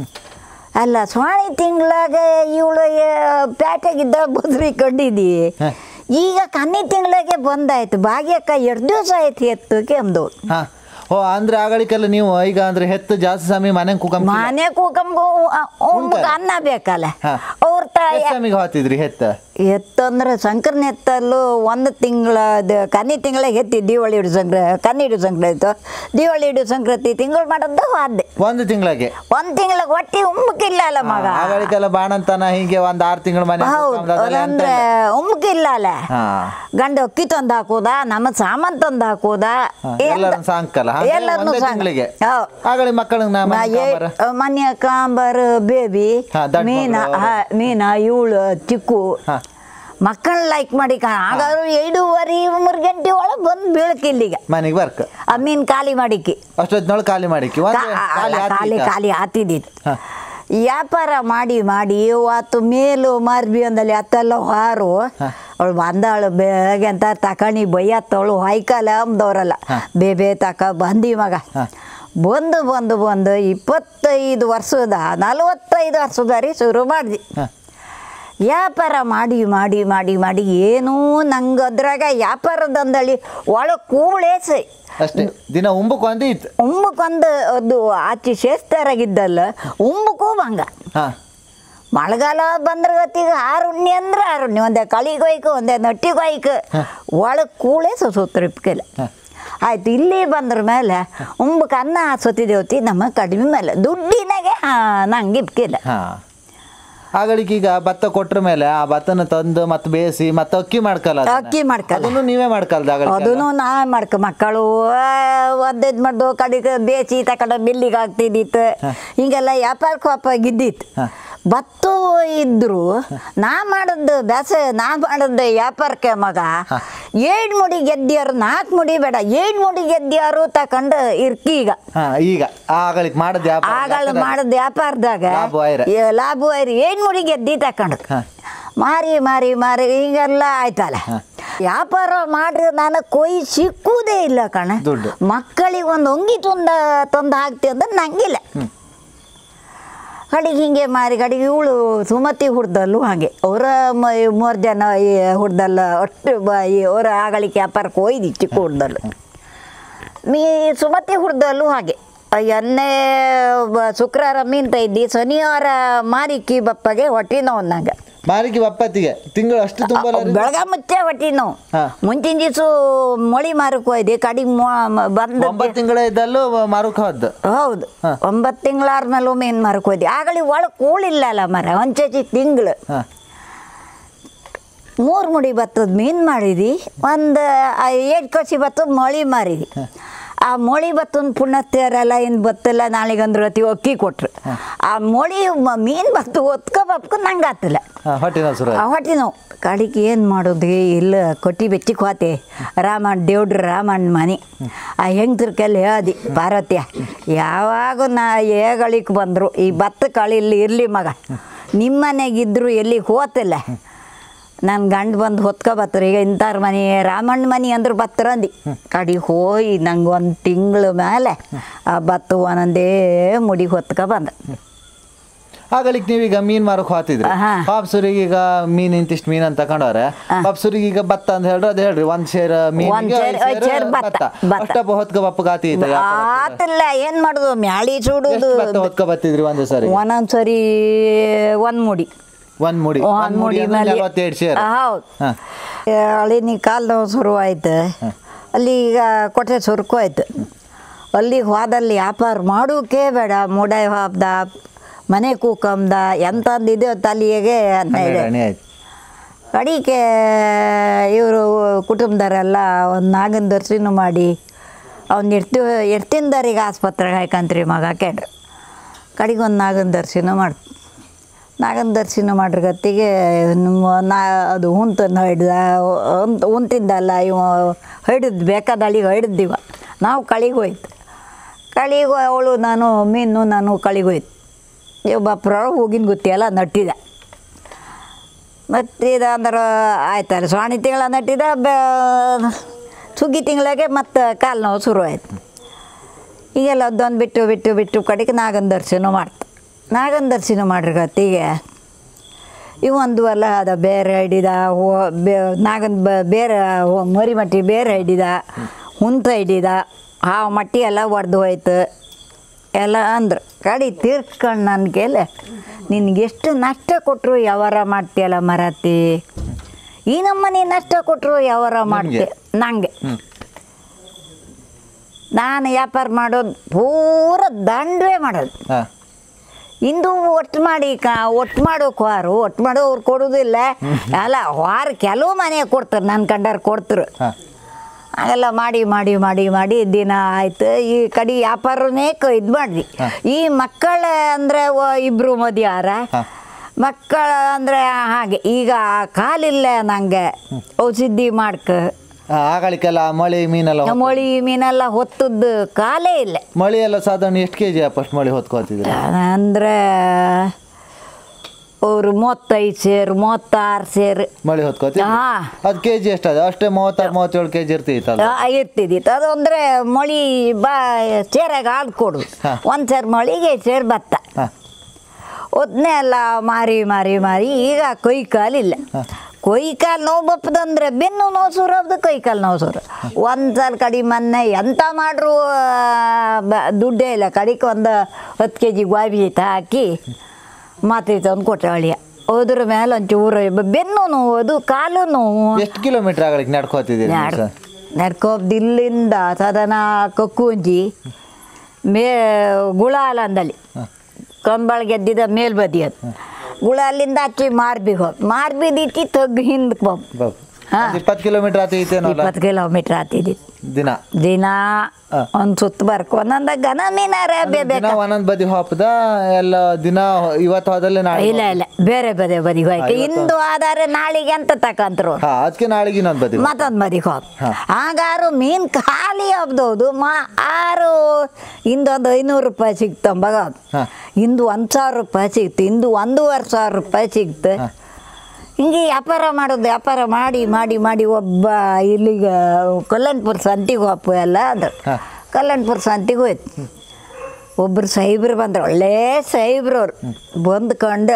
ಅಲ್ಲ ಸ್ವಾಣಿ ತಿಂಗಳಾಗ ಇವಳು ಪ್ಯಾಟೆಗಿದ್ದ ಬದ್ರಿ ಕಂಡಿದ್ದಿ ಹಾ. ಈಗ ಕನ್ನಿ ತಿಂಗಳಿಗೆ ಬಂದಾಯ್ತು ಭಾಗ್ಯಕ್ಕ ಎರಡು ದಿವಸ ಆಯ್ತು ಎತ್ತು ಕೆಮ್ದು ಹಾ ಓ ಅಂದ್ರೆ ಆಗಳಿಕೆಲ್ಲ ನೀವು ಈಗ ಅಂದ್ರೆ ಹೆತ್ತು ಜಾಸ್ತಿ ಸಮಯ ಮನೆ ಕುಕಂ ಮನೆ ಕೂಕಂಬು ಅನ್ನ ಬೇಕಲ್ಲ ಹಾ. ಅವ್ರ ತಾಯ ಸಮಯಗೆ ಹೋತಿದ್ರಿ ಹೆತ್ತ ಎತ್ತಂದ್ರೆ ಸಂಕ್ರನ ಎತ್ತಲ್ಲೂ ಒಂದು ತಿಂಗಳ ಕನ್ನಿ ತಿಂಗಳಿಗೆ ಎತ್ತಿ ದೀವಾಳಿ ಹಿಡು ಸಂಕ್ರ ಕನ್ನಿ ಹಿಡು ಸಂಕ್ರಾಂತಿ ಆಯ್ತು ದೀವಾಳಿ ಹಿಡು ಸಂಕ್ರಾಂತಿ ತಿಂಗಳು ಮಾಡೋದು ವಾದ್ದೆ ಒಂದು ತಿಂಗಳಿಗೆ ಒಂದು ತಿಂಗಳಿಗೆ ಹೊಟ್ಟಿ ಉಮ್ಮಕ್ಕಿಲ್ಲ ಅಲ್ಲ ಮಗ ಆಗಳಿಗೆಲ್ಲ ಬಾಣಂತನ ಹೀಗೆ ಒಂದ್ ಆರು ತಿಂಗಳು ಮನೆ ಹೌದು ಕೂತ್ಕೊಂಡು ಅದೆಲ್ಲ ಎಂತ ಅಂದ್ರೆ ಇಲ್ಲ. ಉಮ್ಮಕ್ಕಿಲ್ಲ ಅಲ್ಲ ಹಾ ಗಂಡ ಅಕ್ಕಿ ತಂದು ಹಾಕೋದ ನಮ್ಮ ಸಾಮಾನು ತಂದು ಹಾಕೋದ ಹಾ, ಎಲ್ಲರನ್ನು ಸಾಂಕಲ್ಲ ಹಾಗೆ ಎಲ್ಲರನ್ನು ಒಂದೇ ಸಾಂಗ್- ತಿಂಗಳಿಗೆ ಹೌದು. ಆಗಳಿಗೆ ಮಕ್ಕಳಿಗೆ ನಾ ಮನೆ ಕಾಂಬಾರ. ಮನೆಯ ಕಾಂಬರ್ ಬೇಬಿ ಹಾ, ದೊಡ್ಡ ಮೀನಾ ಮಗಳು. ಹಾ, ಮೀನಾ ಇವಳು ಚಿಕ್ಕು ಹಾ. ಮಕ್ಕಳ ಲೈಕ್ ಮಾಡಿ ಕಾಣ ಹಾಗಾದ್ರು ಎರಡೂವರೆ ಮೂರು ಗಂಟೆ ಒಳಗೆ ಬಂದು ಬೀಳ್ಕಿಲ್ಲಿಗ ಮನೆಗೆ ಬರ್ಕ ಆ ಮೀನು ಖಾಲಿ ಮಾಡಿಕ್ಕಿ ಅಷ್ಟೊತ್ತಿನೊಳಗೆ ಖಾಲಿ ಮಾಡಿಕ್ಕಿ ಒಂದು ಕಾ- ಖಾಲಿ ಅಲ್ಲ, ಖಾಲಿ ಆತಿತ್ತ? ಖಾಲಿ ಆತಿದ್ದಿತ್ತು ಹಾ. ವ್ಯಾಪಾರ ಮಾಡಿ ಮಾಡಿ ಅವತ್ತು ಮೇಲು ಮಾರ್ಬಿ ಅಂದಲ್ಲಿ ಅತ್ತೆಲ್ಲ ಹಾರು ಅವಳು ಬಂದಾಳು ಬೇಗ ಅಂತ ತಕಣಿ ಬೈಯತ್ತವಳು ಹೊಯ್ಕಲ್ಲ ಅಂದವ್ರಲ್ಲ ಬೇಬೆ ತಕ ಬಂದಿ ಮಗ ಬಂದು ಬಂದು ಬಂದು ಇಪ್ಪತ್ತೈದು ವರ್ಷದ ನಲವತ್ತೈದು ವರ್ಷದ ರೀ ಶುರು ಮಾಡಿದ್ವಿ ಹಾ. ವ್ಯಾಪಾರ ಮಾಡಿ ಮಾಡಿ ಮಾಡಿ ಮಾಡಿ ಏನೂ ನಂಗೆ ಅದ್ರಾಗ ವ್ಯಾಪಾರದಂದಳಿ ಒಳಗೆ ಕೂಳೇಸೈ ಅಷ್ಟೇ ದಿನ ಉಂಬಕ್ಕೆ ಒಂದೇ ಇತ್ತು ಉಮ್ಮಕ್ಕೊಂದು ಅದು ಆಚೆ ಶೇಸ್ತಾರಾಗಿದ್ದಲ್ಲ ಉಮ್ಮಕ್ಕೂ ಭಂಗ ಹಾ ಮಳೆಗಾಲ ಬಂದ್ರ ಗತಿಗೆ ಆರುಣ್ಯ ಅಂದ್ರೆ ಆರುಣ್ಯ ಒಂದೇ ಕಳಿಗೊಯ್ಕು ಒಂದೇ ನಟ್ಟಿಗೊಯ್ಕು ಒಳಗೆ ಕೂಳೆ ಸುಸೂತ್ರಿಪ್ಕಿಲ್ಲ ಆಯ್ತು ಇಲ್ಲಿ ಬಂದ್ರ ಮೇಲೆ ಉಂಬಕ್ಕೆ ಅನ್ನ ಹಾಸೋತಿದೇವತಿ ನಮ್ಮ ಕಡಿಮೆ ಮೇಲೆ ದುಡ್ಡಿನಾಗೆ ನಂಗೆ ಇಪ್ಕಿಲ್ಲ ಹಾ ಆಗಳಿಗೆ ಈಗ ಭತ್ತ ಕೊಟ್ರ ಮೇಲೆ ಆ ಭತ್ತನ ತಂದು ಮತ್ತೆ ಬೇಯಿಸಿ ಮತ್ತೆ ಅಕ್ಕಿ ಮಾಡ್ಕಲ್ಲ ಅದನ್ನ. ಅಕ್ಕಿ ಮಾಡ್ಕಲ್ಲ. ಅದನ್ನು ನೀವೇ ಮಾಡ್ಕಲ್ದ ಅದನ್ನು ನಾ ಮಾಡ್ಕ ಮಕ್ಕಳು ಒದ್ದೆದ್ ಮಾಡ್ದು ಕಡೆಗೆ ಬೇಸಿ ತಕೊಂಡ ಬಿಲ್ಲಿಗೆ ಆಗ್ತಿದ್ದಿತ್ತು ಹಿಂಗೆಲ್ಲ ವ್ಯಾಪಾರಕ್ಕೆ ವಾಪಾಗಿದ್ದಿತ್ತು ಭತ್ತ ಇದ್ರು ನಾ ಮಾಡದ್ದು ಬ್ಯಾಸ ನಾ ಮಾಡದ್ದು ವ್ಯಾಪಾರಕ್ಕೆ ಮಗ ಏಳು ಮುಡಿ ಗೆದ್ದಿಯಾರು ನಾಲ್ಕು ಮುಡಿ ಬೇಡ ಏಳು ಮುಡಿ ಗೆದ್ದಿಯಾರು ತಕೊಂಡು ಇರ್ಕಿ ಈಗ ಹಾ ಈಗ ಆಗಳಿಗೆ ಮಾಡದ್ ವ್ಯಾಪಾರ ಆಗಳ ಲೆಕ್ಕದಾಗ. ಮಾಡದ್ ವ್ಯಾಪಾರದಾಗ ಲಾಭ ಆಯ್ರ. ಏ, ಲಾಭ ಆಯ್ರಿ ಏನ್ ಮುಡಿ ಗೆದ್ದಿ ತಕೊಂಡು ಹಾ. ಮಾರಿ ಮಾರಿ ಮಾರಿ ಹಿಂಗೆಲ್ಲ ಆಯ್ತಲ್ಲ ವ್ಯಾಪಾರ ಮಾಡ್ರಿ ನಾನು ಕೊಯ್ ಸಿಕ್ಕುವುದೇ ಇಲ್ಲ ಕಣ ದುಡ್ಡು. ಮಕ್ಕಳಿಗೆ ಒಂದು ಹೊಂಗಿ ತುಂದ ತಂದು ಹಾಕ್ತಿ ಅಂದ್ರೆ ನಂಗಿಲ್ಲ ಕಡೆಗೆ ಹಿಂಗೆ ಮಾರಿ ಕಡೆಗೆ ಇವಳು ಸುಮತಿ ಹುಡ್ದಲ್ಲೂ ಹಾಗೆ ಅವರ ಮೂರು ಜನ ಈ ಹುಡ್ದಲ್ಲ ಅಷ್ಟು ಬ ಈ ಅವರ ಆಗಳಿಕೆ ವ್ಯಾಪಾರಕ್ಕೆ ಹೋಯ್ದು ಚಿಕ್ಕ ಹುಡ್ದಲ್ಲು ಮೀ ಸುಮತಿ ಹುಡ್ದಲ್ಲೂ ಹಾಗೆ ಎಣ್ಣೆ ಬ- ಶುಕ್ರವಾರ ಮೀನ್ ಇದ್ದಿ ಶನಿವಾರ ಮಾರಿಕಿ ಬಪ್ಪಗೆ ಹೊಟ್ಟೆ ನೋವು ನಂಗೆ ಮಾರಿಗೆ ಬಪ್ಪತ್ತಿಗೆ ತಿಂಗಳು ಅಷ್ಟು ತುಂಬಲ್ಲ ರೀ? ಬೆಳಗ ಮುಚ್ಚೆ ಹೊಟ್ಟೆ ನೋವು ಹಾ. ಮುಂಚಿನ ದಿವಸ ಮೊಳಿ ಮಾರಕ್ಕೆ ಹೋಯ್ದೆ ಕಡಿಗೆ ಬಂದ ಒಂಬತ್ತು ತಿಂಗಳ ಇದ್ದಲ್ಲೂ ಮಾರುಕ ಹೋದ್ದು ಹೌದು ಹಾ. ಒಂಬತ್ತು ತಿಂಗಳಾದ್ಮೇಲೂ ಮೀನು ಮಾರಕ್ಕೆ ಹೋಯ್ದೆ ಆಗಲಿ ಒಳಗೆ ಕೂಳಿಲ್ಲಲ್ಲ ಮರ ಒಂಚಿ ತಿಂಗಳು ಹಾ ಮೂರು ಮುಡಿ ಭತ್ತದ ಮೀನು ಮಾಡಿದಿ ಒಂದು ಏಳು ಕಸಿ ಭತ್ತದ ಮೊಳಿ ಮಾರಿದಿ ಆ ಮೊಳಿ ಭತ್ತದ ಪುಣ್ಯತ್ಯರೆಲ್ಲ ಏನು ಬತ್ತಲ್ಲ ನಾಳೆಗಂದ್ರೆ ಅತಿ ಅಕ್ಕಿ ಕೊಟ್ರು ಆ ಮೊಳಿ ಮೀನು ಭತ್ತ ಒತ್ಕೊಬಪ್ಕು ನಂಗೆ ಆತಿಲ್ಲ ಹಾ ಹೊಟ್ಟೆ ನೋವು ಶುರು ಆ ಹೊಟ್ಟೆ ನೋವು ಕಡಿಗೆ ಏನು ಮಾಡೋದು ಇಲ್ಲ ಕೊಟ್ಟಿ ಬೆಚ್ಚಿಗೆ ಹೋತೆ ರಾಮಣ್ಣ ದೇವ್ಡ್ರ ರಾಮಣ್ಣ ಮನೆ ಆ ಹೆಂಗ್ದ್ರ ಕೈಲಿ ಹೇಳ್ದಿ ಪಾರ್ವತ್ಯ ಯಾವಾಗ ನಾ ಏಗಳಿಕ್ ಬಂದರು ಈ ಭತ್ತ ಕಳಿಲಿ ಇರಲಿ ಮಗ ನಿಮ್ಮ ಮನೆಗಿದ್ರು ಎಲ್ಲಿಗೆ ಹೋತಿಲ್ಲ ನನ್ನ ಗಂಡು ಬಂದು ಹೊತ್ಕೊ ಬತ್ತರ ಈಗ ಇಂಥವ್ರ ಮನೆ ರಾಮಣ್ಣ ಮನೆ ಅಂದ್ರೆ ಬತ್ತರ ಅಂದು ಕಡಿಗೆ ಹೋಗಿ ನಂಗೆ ಒಂದು ತಿಂಗಳ ಮೇಲೆ ಆ ಭತ್ತ ಒಂದೊಂದೇ ಮುಡಿ ಹೊತ್ಕೊ ಬಂದ ಆಗಳಿಗೆ ನೀವೀಗ ಮೀನ್ ಮಾರಕ್ ಹೋತಿದ್ರಿ ಹಾ. ಪಾಪ್ಸುರಿಗೆ ಈಗ ಮೀನ್ ಇಂತಿಷ್ಟು ಮೀನ್ ಅಂತ ತಗೊಂಡವ್ರೆ ಪಾಪ್ಸುರಿಗೆ ಈಗ ಭತ್ತ ಅಂತ ಹೇಳ್ರಿ ಅದ್ ಹೇಳ್ರಿ ಒಂದ್ ಶೇರ್ ಮೀನ್ ಒಂದ್ ಸೇರ್- ಐದ್ ಸೇರ್ ಭತ್ತ, ಭತ್ತ. ಅಷ್ಟಪ್ಪ ಹೊತ್ಕ ಬಪ್ಪಗ ಆತಿ ಐತೆ ಆತಿಲ್ಲ ಏನು ಮಾಡೋದು ಮ್ಯಾಳಿ ಸುಡುದು ಭತ್ತ ಹೊತ್ಕ ಬತ್ತಿದ್ರಿ ಒಂದು ಸರಿ ಒಂದೊಂದು ಸರಿ ಒಂದು ಮುಡಿ ಒಂದ್ ಮುಡಿ ಒಂದ್ ಒಂದ್ ಮುಡಿ ಮುಡಿ ಅಂದ್ರೆ ಮೇಲೆ ನಲವತ್ತೆರಡು ಶೇರ್ ಹೌದು ಹಾ. ಅಳಿನಿ ಕಾಲು ನೋವು ಶುರುವಾಯ್ತು ಅಲ್ಲಿ ಈಗ ಕೊಟ್ಟೆ ಸುರ್ಕು ಆಯ್ತು ಅಲ್ಲಿಗೆ ಹೋದಲ್ಲಿ ವ್ಯಾಪಾರ ಮಾಡೋಕೆ ಬೇಡ ಮುಡಾಯ್ ಹಾಪ್ದ ಮನೆ ಕೂಕಂದ ಎಂತಂದಿದೆ ತಲೆಗೆ ಅಂತ ಹೇಳಿ ಹನ್ನೆರಡು ಅಣಿ ಆಯ್ತು ಕಡಿಗೆ ಇವರು ಕುಟುಂಬದವರೆಲ್ಲ ಒಂದು ನಾಗನ ದರ್ಶನ ಮಾಡಿ ಅವ್ನು ಇರ್ತಿ ಇರ್ತಿಂದರಿಗೆ ಆಸ್ಪತ್ರೆಗೆ ಹಾಕಂತ್ರಿ ಮಗ ಕೇಳ್ರಿ ಕಡೆಗೆ ಒಂದು ನಾಗನ ದರ್ಶನ ಮಾಡಿ ನಾಗನ ದರ್ಶನ ಮಾಡ್ರ ಗತ್ತಿಗೆ ನಿಮ್ಮ ನಾ ಅದು ಹುಂತನ್ನು ಹಿಡ್ದ ಹುಂತ ಹುಂತಿಂದಲ್ಲ ಇವ ಹಿಡಿದು ಬೇಕಾದ ಅಳಿಗೆ ಹಿಡಿದಿವ ನಾವು ಕಳಿಗೆ ಹೋಯ್ತು ಕಳಿಗೆ ಅವಳು ನಾನು ಮೀನು ನಾನು ಕಳಿಗೆ ಹೋಯ್ತು ಇವ್ ಬಪ್ರೊಳಗೆ ಹೋಗಿನ ಗೊತ್ತಿಲ್ಲ ನಟ್ಟಿದ ನಟ್ಟಿದ ಅಂದ್ರೆ ಆಯ್ತಲ್ಲ ಸ್ವಾಣಿ ತಿಂಗಳ ನಟ್ಟಿದ ಬೆ ಸುಗ್ಗಿ ತಿಂಗಳಿಗೆ ಮತ್ತು ಕಾಲು ನೋವು ಶುರು ಆಯ್ತು ಈಗೆಲ್ಲ ಅದೊಂದು ಬಿಟ್ಟು ಬಿಟ್ಟು ಬಿಟ್ಟು ಕಡೆಗೆ ನಾಗನ ದರ್ಶನ ಮಾಡ್ತು ನಾಗನ ದರ್ಶನ ಮಾಡ್ರಿ ಗತ್ತಿಗೆ ಇವು ಒಂದು ಅಲ್ಲ ಅದ ಬೇರೆ ಹಿಡಿದ ಹೋ ಬೇ ನಾಗನ ಬ ಬೇರೆ ಹೋ- ಮರಿ ಮಟ್ಟಿ ಬೇರೆ ಹಿಡಿದ ಹುಂತ ಹಿಡಿದ ಹಾವು ಮಟ್ಟಿ ಎಲ್ಲ ಒಡೆದು ಹೋಯ್ತು ಎಲ್ಲ ಅಂದ್ರು ಕಡಿ ತೀರ್ಕೊಂಡು ನನ್ನ ಕೇಲೆ ನಿನ್ಗೆ ಎಷ್ಟು ನಷ್ಟ ಕೊಟ್ಟರು ಯಾವಾರ ಮಾಡ್ತೀಯಲ್ಲ ಮರತಿ ಈ ನಮ್ಮನೆ ನಷ್ಟ ಕೊಟ್ಟರು ಯಾವಾರ ಮಾಡ್ತೆ ನಂಗೆ ನಾನು ವ್ಯಾಪಾರ ಮಾಡೋದು ಪೂರ ದಂಡವೇ ಮಾಡೋದು ಹಾಂ ಇಂದು ಒಟ್ಟು ಮಾಡಿ ಕ ಒಟ್ಟು ಮಾಡೋಕೆ ವಾರು ಒಟ್ಟು ಮಾಡೋ ಅವ್ರು ಕೊಡೋದಿಲ್ಲ ಅಲ್ಲ ವಾರ ಕೆಲವು ಮನೆ ಕೊಡ್ತಾರೆ ನನ್ನ ಕಂಡಾರು ಕೊಡ್ತಾರೆ ಹಾಂ ಹಾಗೆಲ್ಲ ಮಾಡಿ ಮಾಡಿ ಮಾಡಿ ಮಾಡಿ ದಿನ ಆಯ್ತು ಈ ಕಡೆ ವ್ಯಾಪಾರನೇ ಇದು ಮಾಡಿದ್ವಿ ಈ ಮಕ್ಕಳ ಅಂದರೆ ಇಬ್ಬರು ಮದುವಾರ ಹಾ. ಮಕ್ಕಳ ಅಂದರೆ ಹಾಗೆ ಈಗ ಕಾಲಿಲ್ಲ ನಂಗೆ ಔಷಧಿ ಮಾಡ್ಕ ಆಗಳಿಗೆಲ್ಲ ಮಳೆ ಮೀನೆಲ್ಲ ಹೊತ್ತು- ಮೊಳಿ ಮೀನೆಲ್ಲ ಹೊತ್ತದ್ದು ಕಾಲೇ ಇಲ್ಲ ಮಳಿ ಎಲ್ಲ ಸಾಧಾರಣ ಎಷ್ಟು ಕೆ ಜಿ ಫಸ್ಟ್ ಮಳಿ ಹೊತ್ಕೋತಿದ್ರಿ ಅಂದರೆ ಅವರು ಮೂವತ್ತೈದು ಸೇರು ಮೂವತ್ತಾರು ಸೇರು ಮಳಿ ಹೊತ್ಕೋತಿ ಹಾ. ಅದು ಕೆ ಜಿ ಎಷ್ಟದ ಅಷ್ಟೇ ಮೂವತ್ತಾರು ಮೂವತ್ತೇಳು ಕೆ ಜಿ ಇರ್ತಿತ್ತಲ್ಲ ಆ, ಇರ್ತಿದ್ದಿತ್ತು ಅದು ಅಂದರೆ ಮೊಳಿ ಬಾ ಸೇರಾಗ ಹಾಲು ಕೊಡು ಹಾ. ಒಂದು ಸೇರು ಮೊಳಿಗೆ ಸೇರು ಭತ್ತ ಹಾಂ ಒದ್ನೇ ಎಲ್ಲ ಮಾರಿ ಮಾರಿ ಮಾರಿ ಈಗ ಕೈ ಕಾಲಿಲ್ಲ ಕೈ ಕಾಲು ನೋವು ಬಪ್ಪದಂದ್ರೆ ಬೆನ್ನು ನೋವು ಸುರೋದು ಕೈ ಕಾಲು ನೋವು ಸುರು ಒಂದು ಸಲ ಕಡಿ ಮೊನ್ನೆ ಎಂತ ಮಾಡ್ರು ಆ, ಬ- ದುಡ್ಡೇ ಇಲ್ಲ ಕಡಿಗೆ ಒಂದು ಹತ್ತು ಕೆ ಜಿ ಗೋಬಿ ಐತೆ ಹಾಕಿ ಮಾತ್ರೆ ತಂದು ಕೊಟ್ಟೆ ಅಳಿಯ ಹೋದ್ರ ಮೇಲೆ ಒಂಚೂರು ಬೆನ್ನು ನೋವು ಅದು ಕಾಲು ನೋವು ಎಷ್ಟು ಕಿಲೋಮೀಟರ್ ಆಗಲಿಕ್ಕೆ ನಡ್ಕೋತಿದ್ದೀರಿ ನೀವು ಸರ್ ನಡ್ಕೋಬ್ದಿಲ್ಲಿಂದ ಸದನ ಕಕ್ಕುಂಜಿ ಮೇ ಗುಳಾಲ ಅಂದಲ್ಲಿ ಕಂಬಳ ಗೆದ್ದಿದ ಮೇಲ್ಬದಿ ಅದು ಗುಳಾಲಿಂದ ಹಚ್ಚಿ ಮಾರ್ಬಿಗೆ ಹೋಗಿ ಮಾರ್ಬಿದಿತ್ತಿ ತಗ್ಗು ಹಿಂದಕ್ಕೆ ಹೋಗ್ ಬಾಬು ಹಾ. ಇಪ್ಪತ್ತು ಕಿಲೋಮೀಟರ್ ಆತೈತೇನಲ್ಲ ಇಪ್ಪತ್ತು ಕಿಲೋಮೀಟ್ರ್ ಆತಿದ್ದಿತ್ತು ದಿನ ದಿನ ಹಾ. ಒಂದು ಸುತ್ತು ಬರ್ಕೊ ಒಂದೊಂದ ಘನ ಮೀನಾರ ದಿನ ಬೇಕಾ ಒಂದೊಂದ್ ಬದಿ ಹಾಪದ ಎಲ್ಲ ದಿನ ಇವತ್ತು ಹೋದಲ್ಲಿ ನಾಳೆ ಇಲ್ಲ ಇಲ್ಲ ಬೇರೆ ಬದಿ ಬದಿ ಹೋಯ್ಕೆ ಇಂದು ಆಧಾರ ನಾಳೆಗೆ ಅಂತ ತಕಂತ್ರು ಹಾ ಅದಕ್ಕೆ ನಾಳೆಗೆ ಇನ್ನೊಂದು ಬದಿ ಮತ್ತೊಂದು ಮದಿಗೆ ಹೋಗಿ ಹಾ. ಆಗಾರು ಮೀನು ಖಾಲಿ ಹಬ್ದೌದು ಮಾ ಆರು ಇಂದೊಂದು ಐನೂರು ರೂಪಾಯಿ ಸಿಕ್ತಂಬಾಗ ಹಾ. ಇಂದು ಒಂದು ಸಾವಿರ ರೂಪಾಯಿ ಸಿಕ್ತು ಇಂದು ಒಂದೂವರೆ ಸಾವಿರ ರೂಪಾಯಿ ಸಿಕ್ತು ಹಾ. ಹಿಂಗೆ ವ್ಯಾಪಾರ ಮಾಡೋದು ವ್ಯಾಪಾರ ಮಾಡಿ ಮಾಡಿ ಮಾಡಿ ಒಬ್ಬ ಇಲ್ಲಿಗೆ ಕಲ್ಲನ್ಪುರ ಸಂತಿಗೆ ಹೋಪು ಎಲ್ಲ ಅದು ಹಾ. ಕಲ್ಲನ್ಪುರ ಸಂತಿಗೆ ಹೋಯ್ತು ಒಬ್ಬರು ಸಾಹಿಬ್ರು ಬಂದ್ರು ಒಳ್ಳೆ ಸಾಹಿಬ್ರವ್ರು ಬಂದ್ಕೊಂಡು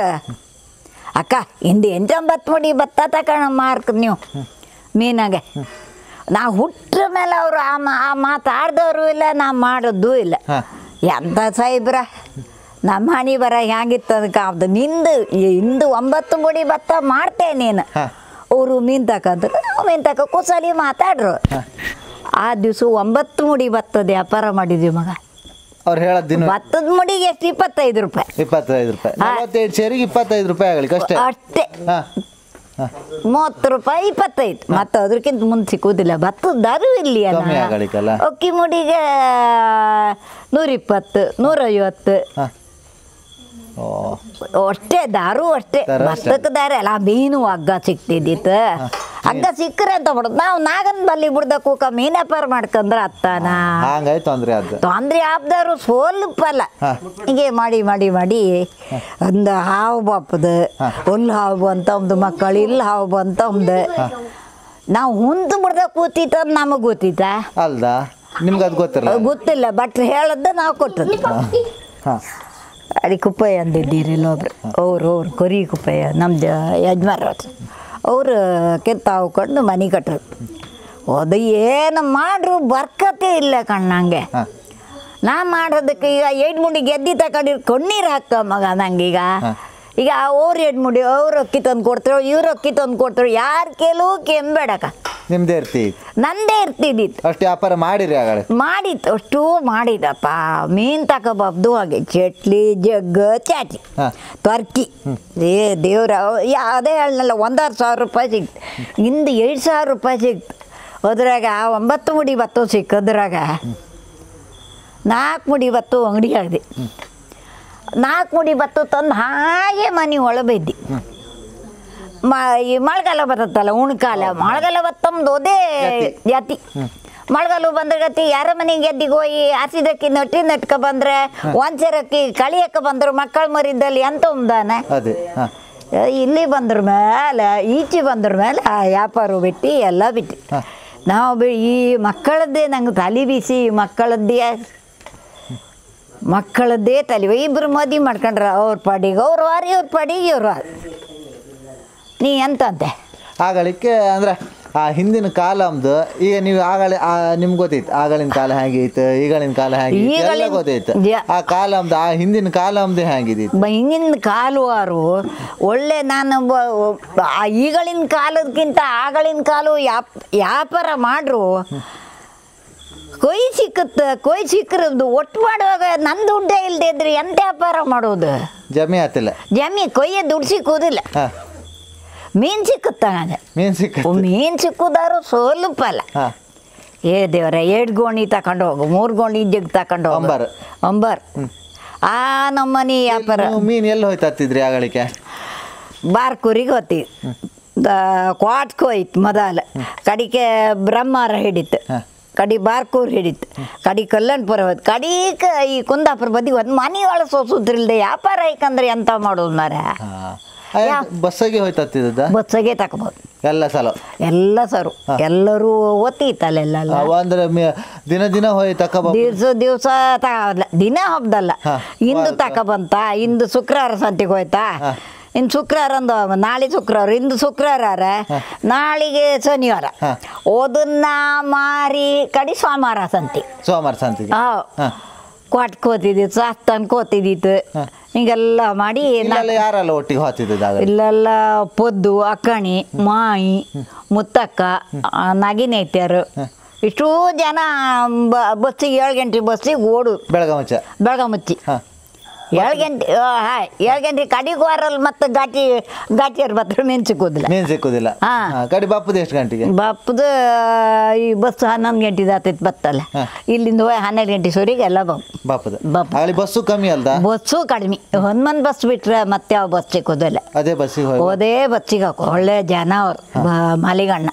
ಅಕ್ಕ ಇಂದು ಎಂಟೊಂಬತ್ತು ಮುಡಿ ಭತ್ತ ತಗೊಂಡು ಮಾರ್ಕ್ ನೀವು ಮೀನಾಗೆ ನಾ ಹುಟ್ಟ ಮೇಲೆ ಅವರು ಆ ಮಾ ಆ ಮಾತಾಡ್ದವರು ಇಲ್ಲ ನಾ ಮಾಡೋದು ಇಲ್ಲ ಹಾ. ಎಂಥ ಸಾಹಿಬ್ರ ನಮ್ಮ ಹಣಿ ಬರ ಹೆಂಗಿತ್ತು ಅದಕ್ಕೆ ಅವ್ದು ನಿಂದು ಇಂದು ಒಂಬತ್ತು ಮುಡಿ ಭತ್ತ ಮಾಡ್ತೇ ನೀನು ಹಾ. ಅವರು ಮೀನು ತಕಂತ ನಾವು ಮೀನು ತಕ ಕುಸಲಿ ಮಾತಾಡ್ರು ಆ ದಿವಸ ಒಂಬತ್ತು ಮುಡಿ ಭತ್ತದ ವ್ಯಾಪಾರ ಮಾಡಿದ್ವಿ ಮಗ ಅವ್ರು ಹೇಳೋದು ದಿನ ಭತ್ತದ ಮುಡಿಗೆ ಎಷ್ಟು ಇಪ್ಪತ್ತೈದು ರೂಪಾಯಿ ಇಪ್ಪತ್ತೈದು ರೂಪಾಯಿ ಹಾ. ನಲವತ್ತೈದು ಸೇರಿಗೆ ಇಪ್ಪತ್ತೈದು ರೂಪಾಯಿ ಆಗಲಿಕ್ಕೆ ಅಷ್ಟೇ ಅಷ್ಟೇ ಹಾ ಹಾ ಮೂವತ್ತು ರೂಪಾಯಿ ಇಪ್ಪತ್ತೈದು ಮತ್ತು ಅದಕ್ಕಿಂತ ಮುಂದೆ ಸಿಕ್ಕುವುದಿಲ್ಲ ಭತ್ತದ ದಾರು ಇಲ್ಲಿ ಅಣ್ಣ. ಕಮ್ಮಿ ಆಗಲಿಕ್ಕಲ್ಲ? ಅಕ್ಕಿ ಮುಡಿಗೆ ನೂರಿಪ್ಪತ್ತು ನೂರೈವತ್ತು ಹಾ ಓ ಅಷ್ಟೇ ದಾರು ಅಷ್ಟೇ ದಾರು ಅಷ್ಟೇ. ಭತ್ತಕ್ಕೆ ದಾರ ಅಲ್ಲ ಮೀನು ಹಗ್ಗ ಸಿಕ್ತಿದ್ದಿತ್ತು ಹಗ್ಗ ಸಿಕ್ಕರೆ ಅಂತ ಬಿಡೋದು ನಾವು ನಾಗನ್ ಬಲ್ಲಿ ಬಿಡ್ದ ಕೂಕ ಮೀನ್ ವ್ಯಾಪಾರ ಮಾಡ್ಕೊಂಡ್ರ ಅತ್ತಾನ ಹಂಗಾಯ್ತು ತೊಂದ್ರೆ ಅದು ತೊಂದ್ರೆ ಆಪ್ದಾರು ಸ್ವಲ್ಪಲ್ಲ ಹಾ. ಹಿಂಗೆ ಮಾಡಿ ಮಾಡಿ ಮಾಡಿ ಒಂದು ಹಾವು ಬಾಪದ ಹುಲ್ಲು ಹಾವು ಬಂತ ಒಂದು ಮಕ್ಕಳು ಇಲ್ಲಿ ಹಾವು ಬಂತ ಒಂದು ನಾವು ಹುಂದು ಬಿಡ್ದ ಕೂತಿತ್ತ ನಮಗೆ ಗೊತ್ತಿತ್ತ ಅಲ್ದಾ ನಿಮ್ಗೆ ಅದು ಗೊತ್ತಿರಲ್ಲ ಗೊತ್ತಿಲ್ಲ ಬಟ್ ಹೇಳದ್ದು ನಾವು ಕೊಟ್ಟದ್ದು ಹಾಂ ಅಡಿ ಕುಪ್ಪಯ್ಯ ಅಂದಿದ್ದೀರಿ ಇಲ್ಲೊಬ್ರು ಅವ್ರು ಅವ್ರು ಕೊರಿ ಕುಪ್ಪಯ್ಯ ನಮ್ದು ಯಜಮಾನ್ರು ಅವರು ಕೆತ್ತ ಹಾಕೊಂಡು ಮನೆ ಕಟ್ಟರು ಅದು ಏನು ಮಾಡ್ರು ಬರ್ಕತೆ ಇಲ್ಲ ಕಣ್ಣಂಗೆ ಹಾಂ ನಾ ಮಾಡೋದಕ್ಕೆ ಈಗ ಏಡ್ ಮುಡಿ ಗೆದ್ದಿ ತಗೊಂಡಿರ್ ಕಣ್ಣೀರು ಹಾಕ ಮಗ ನಂಗೀಗ ಈಗ ಅವ್ರು ಏಡ್ ಮುಡಿ ಅವ್ರು ಅಕ್ಕಿ ತಂದು ಕೊಡ್ತಾರೋ ಇವ್ರು ಅಕ್ಕಿ ತಂದು ಕೊಡ್ತಾರೋ ಯಾರು ಕೆಲವು ಕೆಂಬೇಡಕ ನಿಮ್ದೇ ಇರ್ತಿ ನಂದೇ ಇರ್ತಿದ್ದಿತ್ತು ಅಷ್ಟು ವ್ಯಾಪಾರ ಮಾಡಿರಿ ಆಗಳೇ ಮಾಡಿತ್ತು ಅಷ್ಟು ಮಾಡಿದಪ್ಪ ಮೀನು ತಗೋಬಾರ್ದು ಹಾಗೆ ಚಟ್ಲಿ ಜಗ್ಗ ಚಾಟಿ ಹಾ. ತೊರ್ಕಿ ಏ ದೇವ್ರ ಅದೇ ಹೇಳಲ್ಲ ಒಂದಾರು ಸಾವಿರ ರೂಪಾಯಿ ಸಿಕ್ತು ಇಂದು ಎರಡು ಸಾವಿರ ರೂಪಾಯಿ ಸಿಕ್ತು ಅದ್ರಾಗ ಒಂಬತ್ತು ಮುಡಿ ಭತ್ತ ಸಿಕ್ಕದ್ರಾಗ ನಾಲ್ಕು ಮುಡಿ ಭತ್ತ ಅಂಗಡಿ ಆಗದೆ ನಾಲ್ಕು ಮುಡಿ ಭತ್ತ ತಂದು ಹಾಗೆ ಮನೆ ಒಳಬೈದ್ದಿ ಮ ಈ ಮಳೆಗಾಲ ಬರ್ತತ್ತಲ್ಲ ಉಣ್ಕಾಲ ಮಳೆಗಾಲ ಬತ್ತಂದು ಅದೇ ಜಾತಿ ಮಳೆಗಾಲ ಬಂದ್ರೆ ಗತಿ ಯಾರ ಮನೆಗೆ ಗೆದ್ದಿಗೆ ಹೋಗಿ ಹಸಿದಕ್ಕಿ ನಟ್ಟಿ ನಟ್ಕ ಬಂದ್ರೆ ಒಂದ್ಸರಕ್ಕಿ ಕಳಿಯಕ್ಕೆ ಬಂದ್ರು ಮಕ್ಕಳ ಮರಿದ್ದಲ್ಲಿ ಎಂತ ಉಮ್ದಾನೆ ಅದೇ ಹಾಂ ಇಲ್ಲಿ ಬಂದ್ರ ಮೇಲೆ ಈಚೆ ಬಂದ್ರ ಮೇಲೆ ಆ ವ್ಯಾಪಾರ ಬಿಟ್ಟು ಎಲ್ಲ ಬಿಟ್ಟು ನಾವು ಬಿ- ಈ ಮಕ್ಕಳದ್ದೇ ನಂಗೆ ತಲೆ ಬಿಸಿ ಮಕ್ಕಳದ್ದೇ ಮಕ್ಕಳದ್ದೇ ತಲೆ ಇಬ್ರು ಮದುವೆ ಮಾಡ್ಕೊಂಡ್ರ ಅವ್ರ ಪಾಡಿಗೆ ಅವ್ರು ವಾರಿ ಇವ್ರ ಪಾಡಿಗೆ ಇವ್ರು ವಾರಿ ನೀ ಎಂತಂತೆ ಆಗಳಿಕೆ ಅಂದ್ರೆ ಆ ಹಿಂದಿನ ಕಾಲಮ್ದು ಈಗ ನೀವು ಆಗಳ ನಿಮ್ಗೆ ಗೊತ್ತೈತೆ ಆಗಳಿನ ಕಾಲ ಹೇಗಿತ್ತು ಈಗಳಿನ ಕಾಲ ಹೇಗಿತ್ತು ಎಲ್ಲ ಈಗಳಿನ್- ಗೊತ್ತೈತೆ ಯಾ- ಆ ಕಾಲಮ್ದು ಆ ಹಿಂದಿನ ಕಾಲಮ್ದು ಹೇಗಿದ್ದಿತ್ತು ಬ- ಹಿಂದಿನ ಕಾಲುವಾರು ಒಳ್ಳೆ ನಾನು ಬ- ಆ ಈಗಳಿನ ಕಾಲದಕ್ಕಿಂತ ಆಗಳಿನ ಕಾಲು ಯಾಪ್ ವ್ಯಾಪಾರ ಮಾಡ್ರು ಕೊಯ್ ಸಿಕ್ಕುತ್ತೆ ಕೊಯ್ ಸಿಕ್ಕರದು ಒಟ್ಟು ಮಾಡುವಾಗ ನನ್ನ ದುಡ್ಡೇ ಇಲ್ಲದೆ ಇದ್ರೆ ಎಂತ ವ್ಯಾಪಾರ ಮಾಡೋದು ಜಮಿ ಆತಿಲ್ಲ ಜಮಿ ಕೊಯ್ಯ ದುಡ್ಡು ಸಿಕ್ಕುವುದಿಲ್ಲ ಹಾ ಮೀನು ಸಿಕ್ಕುತ್ತ ನನಗೆ ಮೀನ್ ಸಿಕ್ಕ ಮೀನು ಸಿಕ್ಕುದಾರು ಸ್ವಲ್ಪ ಅಲ್ಲ ಹಾ ಏ ದೇವ್ರ ಎರಡು ಗೋಣಿ ತಕೊಂಡು ಹೋಗು ಮೂರು ಗೋಣಿ ಜಗ್ ತಕೊಂಡು ಹೋಗು ಅಂಬಾರ್. ಅಂಬಾರ್ ಆ ನಮ್ಮನಿ ವ್ಯಾಪಾರ ನೀವು ಮೀನ್ ಎಲ್ಲಿ ಹೋಯ್ತು ಹತ್ತಿದ್ರಿ ಆಗಳಿಕೆ ಬಾರ್ಕೂರಿಗೆ ಹೋತಿ ಕ್ವಾಟ್ಕ್ ಹೋಯ್ತು ಮೊದಲ ಕಡಿಕೆ ಬ್ರಹ್ಮಾರ ಹಿಡಿತು ಹ. ಕಡಿ ಬಾರ್ಕೂರ್ ಹಿಡಿತು ಕಡಿ ಕಲ್ಲಣ್ಪುರ ಹೋಯ್ತು ಕಡೀಕ ಈ ಕುಂದಾಪುರ ಬದಿ ಒಂದು ಮನೆ ಒಳ ಸೋಸುದ್ರಿಲ್ದೆ ವ್ಯಾಪಾರ ಐಕಂದ್ರೆ ಎಂತ ಮಾಡೋದು ಮಾರ ಹಾ ಯಾ- ಬಸ್ಸಾಗಿ ಹೋಯ್ತು ಹತ್ತಿದ್ದದ ಬಸ್ಸಾಗೆ ತಕೋಬೋದು ಎಲ್ಲ ಸಲ ಎಲ್ಲ ಸರು ಎಲ್ಲರೂ ಓದ್ತಿತ್ತಲ್ಲೆಲ್ಲ ಅವ ಅಂದ್ರೆ ಮಿ- ದಿನ ದಿನ ಹೋಯ್ ತಕ ದಿವ್ಸ ದಿವಸ ತಗೊಲ್ಲ ದಿನ ಹಬ್ಬದಲ್ಲ ಹಾ. ಇಂದು ತಕ ಬಂತ ಇಂದು ಶುಕ್ರವಾರ ಸಂತಿಗೆ ಹೋಯ್ತಾ ಹಾ. ಇನ್ನು ಶುಕ್ರವಾರ ಒಂದು ನಾಳೆ ಶುಕ್ರವಾರ ಇಂದು ಶುಕ್ರವಾರ ನಾಳಿಗೆ ಶನಿವಾರ ಹಾ. ಓದನ್ನ ಮಾರಿ ಕಡಿ ಸೋಮವಾರ ಸಂತಿ ಸೋಮವಾರ ಸಂತಿಗೆ ಹಾ ಹಾ. ಕ್ವಾಟ್ ಕೋತಿದ್ದಿತ್ತು ಸಾಸ್ತನ್ ಕೋತಿದ್ದಿತ್ತು ಹಿಂಗೆಲ್ಲ ಮಾಡಿ ನಾ- ಇಲ್ಲೆಲ್ಲ ಯಾರೆಲ್ಲ ಒಟ್ಟಿಗೆ ಹೋಗ್ತಿದ್ದದ ಆಗ ಇಲ್ಲೆಲ್ಲ ಪೊದ್ದು ಅಕ್ಕಣಿ ಮಾಯಿ ಮುತ್ತಕ್ಕ ಆ, ನಾಗಿನೇತ್ಯರು ಇಷ್ಟೂ ಜನ ಬ- ಬಸ್ಸಿಗೆ ಏಳು ಗಂಟೆ ಬಸ್ಸಿಗೆ ಓಡು ಬೆಳಗಾಮಚ್ಚ ಬೆಳಗಾಮುಚ್ಚಿ ಹಾ ಏಳು ಗಂಟೆ ಹಾಂ ಏಳು ಗಂಟೆ ಕಡಿಗೆ ವಾರಲ್ಲಿ ಮತ್ತೆ ಘಾಟಿ ಘಾಟಿಯರು ಬತ್ರ ಮೀನು ಸಿಕ್ಕೋದಿಲ್ಲ ಮೀನ್ ಸಿಕ್ಕುದಿಲ್ಲ ಹಾ. ಹಾ, ಕಡಿ ಬಾಪದ ಎಷ್ಟು ಗಂಟೆಗೆ ಬಾಪದ ಈ ಬಸ್ ಹನ್ನೊಂದು ಗಂಟೆ ಆತೈತೆ ಬತ್ತಲ್ಲ ಹಾ. ಇಲ್ಲಿಂದ ಹೋಗಿ ಹನ್ನೆರಡು ಗಂಟೆ ಸೋರಿಗೆ ಎಲ್ಲ ಬಮ್ ಬಾಪದ ಬಾಪ. ಆಗಲಿ ಬಸ್ಸು ಕಮ್ಮಿ ಅಲ್ದ ಬಸ್ಸು ಕಡಿಮೆ ಹನುಮನ್ ಬಸ್ ಬಿಟ್ರೆ ಮತ್ತೆ ಯಾವ ಬಸ್ ಸಿಕ್ಕೋದಿಲ್ಲ ಅದೇ ಬಸ್ಸಿಗೆ ಹೋಗಿ ಹೋದೇ ಬಚ್ಚಿಗೆ ಹಾಕೋ ಒಳ್ಳೆ ಜನ ಅವ್ರು ಬ- ಮಾಲಿಗಣ್ಣ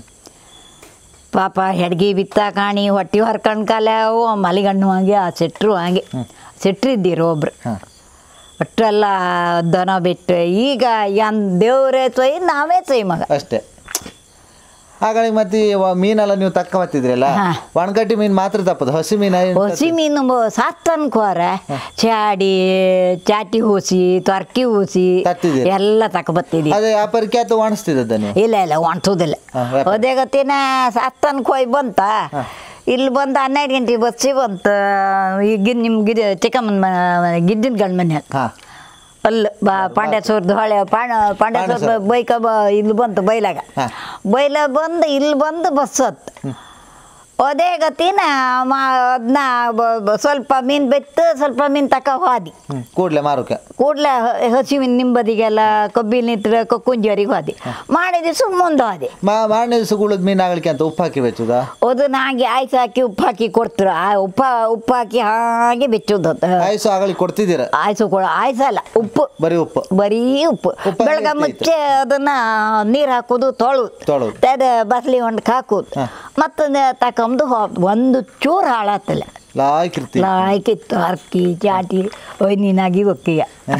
ಪಾಪ ಹೆಡ್ಗಿ ಬಿತ್ತ ಕಾಣಿ ಹೊಟ್ಟಿ ಹರ್ಕಂಡ್ ಕಾಲ ಅವು ಮಲಿಗಣ್ಣು ಹಂಗೆ ಆ ಸೆಟ್ರು ಹಂಗೆ ಸೆಟ್ರಿದ್ದೀರು ಒಬ್ರು ಹಾಂ ಅಷ್ಟೆಲ್ಲ ದನ ಬಿಟ್ಟು ಈಗ ಎನ್ ದೇವ್ರೇ ಸೊಯ್ ನಾವೇ ಸೊಯ್ ಮಗ ಅಷ್ಟೇ ಆಗಳಿಗೆ ಮತ್ತೆ ಇವ ಮೀನೆಲ್ಲ ನೀವು ತಕ್ಕ ಬತ್ತಿದ್ರಲ್ಲ ಹಾ. ಒಣಗಟ್ಟಿ ಮೀನ್ ಮಾತ್ರ ತಪ್ಪದು ಹಸಿ ಮೀನ ಹೊಸಿ ಮೀನು ಸಾತ್ತನ್ ಕೋರ ಚಾಡಿ ಚಾಟಿ ಹೂಸಿ ತೊರ್ಕಿ ಹೂಸಿ ತರ್ತಿದ್ದೀರಿ? ಎಲ್ಲ ತಕೊಬತ್ತಿದ್ದೀವಿ ಅದೇ ವ್ಯಾಪಾರಕ್ಕೆ ಅಥವಾ ಒಣಸ್ತಿದ್ದದ ನೀವು ಇಲ್ಲ ಇಲ್ಲ ಒಣಸೋದಿಲ್ಲ ಹಾ, ವ್ಯಾಪಾರ. ಅದೇ ಗತಿನ ಸಾತ್ತನ್ ಕೊಯ್ ಬಂತ ಇಲ್ಲಿ ಬಂದು ಹನ್ನೆರಡು ಗಂಟೆ ಬಸ್ಸಿ ಬಂತ ಈಗ ನಿಮ್ಮ ಗಿದ ಚಿಕ್ಕಮ್ಮನ ಗಿದ್ದಿನ ಗಂಡ ಮನೆ ಹಾ ಅಲ್ಲ ಬಾ ಪಾಂಡ್ಯಸೂರ್ದು ಹೊಳೆ ಪಾಂಡ ಪಾಂಡ್ಯಸೂರ್ ಪಾಂಡ್ಯಸೂರ್. ಬೈಕ ಬ ಇಲ್ಲಿ ಬಂತು ಬೈಲಾಗ ಹಾ. ಬೈಲ ಬಂದು ಇಲ್ಲಿ ಬಂದು ಬಸ್ ಹತ್ತು ಅದೇ ಗತಿನ ಮಾ ಅದನ್ನ ಸ್ವಲ್ಪ ಮೀನು ಬೆತ್ತು ಸ್ವಲ್ಪ ಮೀನು ತಕ ಹೋದಿ ಹ್ಮ್ ಕೂಡ್ಲೆ ಮಾರುಕೆ ಕೂಡ್ಲೆ ಹ- ಹಸಿ ಮೀನು ನಿಂಬದಿಗೆಲ್ಲ ಕಬ್ಬಿನ ನಿತ್ರ ಕುಂಜರಿಗೆ ಹೋದಿ ಮಾಡಿ ದಿವಸ ಮುಂದೆ ಹೋದಿ ಮಾ ಮಾರನೇ ದಿವಸ ಉಳಿದ ಮೀನು ಆಗಲಿಕ್ಕೆ ಅಂತ ಉಪ್ಪು ಹಾಕಿ ಬೆಚ್ಚುದ ಅದನ್ನ ಹಾಗೆ ಆಯ್ತು ಹಾಕಿ ಉಪ್ಪು ಹಾಕಿ ಕೊಡ್ತಾರೆ ಆ ಉಪ್ಪ ಉಪ್ಪು ಹಾಕಿ ಹಾಗೆ ಬೆಚ್ಚೋದು ಆಯ್ಸು ಆಗಲಿಕ್ಕೆ ಕೊಡ್ತಿದ್ದೀರ ಆಯ್ಸು ಕೊಡ ಆಯ್ಸಲ್ಲ ಉಪ್ಪು ಬರೀ ಉಪ್ಪು ಬರೀ ಉಪ್ಪು ಉಪ್ಪು ಬೆಳಗ್ಗೆ ಹಾಗೆ ಇರ್ತೈತೆ. ಮುಚ್ಚೆ ಅದನ್ನ ನೀರು ಹಾಕೋದು ತೊಳು ತೊಳೋದು. ಅದ ಬಸ್ಲಿ ಹೊಂಡಕ್ಕೆ ಹಾಕೋದು ಹಾ. ಮತ್ತೊಂದು ತಕೊಂಬದು ಒಂದು ಚೂರು ಹಾಳಾತಲ್ಲ ಲಾಯ್ಕಿರ್ತಿ ಲಾಯ್ಕಿತ್ತು ಹರ್ಕಿ ಚಾಟಿ ಒಯ್ನಿನಾಗಿ ಒಕ್ಕಿಯ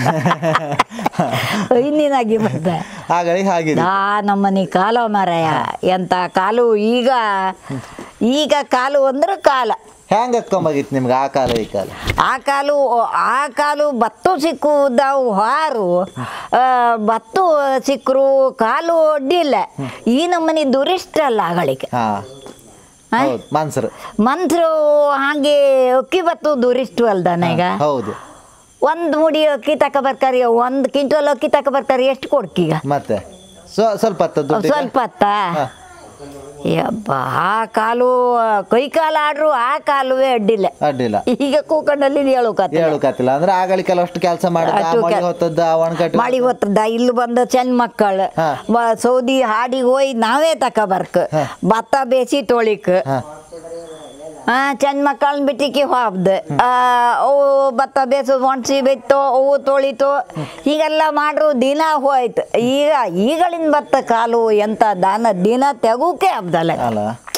ಒಯ್ನಿನಾಗಿ ಬರ್ತ ಆಗಳಿಗೆ ಹಾಗಿದೆ ಆ ನಮ್ಮನೆ ಕಾಲ ಮಾರಾಯ ಎಂತ ಕಾಲು ಈಗ ಈಗ ಕಾಲು ಅಂದ್ರೆ ಕಾಲ ಹೆಂಗ್ ಅಕ್ಕೊಂಬಾಗಿತ್ತು ನಿಮ್ಗೆ ಆ ಕಾಲ ಈ ಕಾಲ ಆ ಕಾಲು ಆ ಕಾಲು ಬತ್ತು ಸಿಕ್ಕುದಾವು ಹಾರು ಆ, ಬತ್ತು ಸಿಕ್ಕರು ಕಾಲು ಒಡ್ಡಿಲ್ಲ ಈ ನಮ್ಮನೆ ದುರಿಷ್ಟ ಅಲ್ಲ ಆಗಳಿಗೆ ಹಾ ಆ? ಹೌದು ಮನ್ಸರು ಮಂತ್ರು ಹಾಗೆ ಅಕ್ಕಿ ಬತ್ತು ದುರಿಷ್ಟು ಅಲ್ದಾನ ಈಗ ಹೌದು ಒಂದು ಮುಡಿ ಅಕ್ಕಿ ತಕ ಬರ್ತಾರೆ ಒಂದು ಕ್ವಿಂಟಲ್ ಅಕ್ಕಿ ತಕ ಬರ್ತಾರೆ ಎಷ್ಟು ಕೊಡ್ಕೀಗ ಮತ್ತೆ ಸ್ವ ಸ್ವಲ್ಪ ಹೊತ್ತು ದುಡ್ಡಿಗೆ? ಸ್ವಲ್ಪ ಹೊತ್ತ ಹಾ. ಯಬ್ಬ ಆ ಕಾಲು ಕೈ ಕಾಲು ಆಡ್ರು ಆ ಕಾಲುವೆ ಅಡ್ಡಿಲ್ಲ ಅಡ್ಡಿಲ್ಲ ಈಗ ಕೂಕಂಡಲ್ಲಿ ಹೇಳೋಕತ್ತ ಹೇಳಕ್ಕಾತಿಲ್ಲ ಅಂದ್ರೆ ಆಗಲಿಕ್ಕೆಲ್ಲ ಅಷ್ಟು ಕೆಲಸ ಮಾಡಿದ ಅಷ್ಟು ಮಳೆ ಕೆಲ್- ಹೊತ್ತದ್ದ ಒಣಕಟ್ಟಿ ಮಾಡಿ ಗೊತ್ತದ ಇಲ್ಲಿ ಬಂದ ಚೆನ್ನ ಮಕ್ಕಳು ಹಾ. ವ- ಸೌದಿ ಹಾಡಿಗೆ ಹೋಯ್ ನಾವೇ ತಕ ಬರ್ಕ ಹಾ. ಭತ್ತ ಬೇಸಿ ತೊಳಿಕ್ ಹಾ ಆ ಚೆನ್ನ ಮಕ್ಕಳನ್ನ ಬಿಟ್ಟಿಕ್ಕೆ ಹೋಗ್ದ ಅವು ಭತ್ತ ಬೇಸೋದು ಒಣಸಿ ಬೆತ್ತು ಅವು ತೊಳಿತು ಹೀಗೆಲ್ಲ ಮಾಡ್ರು ದಿನ ಹೋಯ್ತು ಈಗ ಈಗಳಿನ ಭತ್ತ ಕಾಲು ಎಂತ ದಾನ ದಿನ ತೆಗೋಕೆ ಹಬ್ದಲ್ಲ ಅಲ್ಲ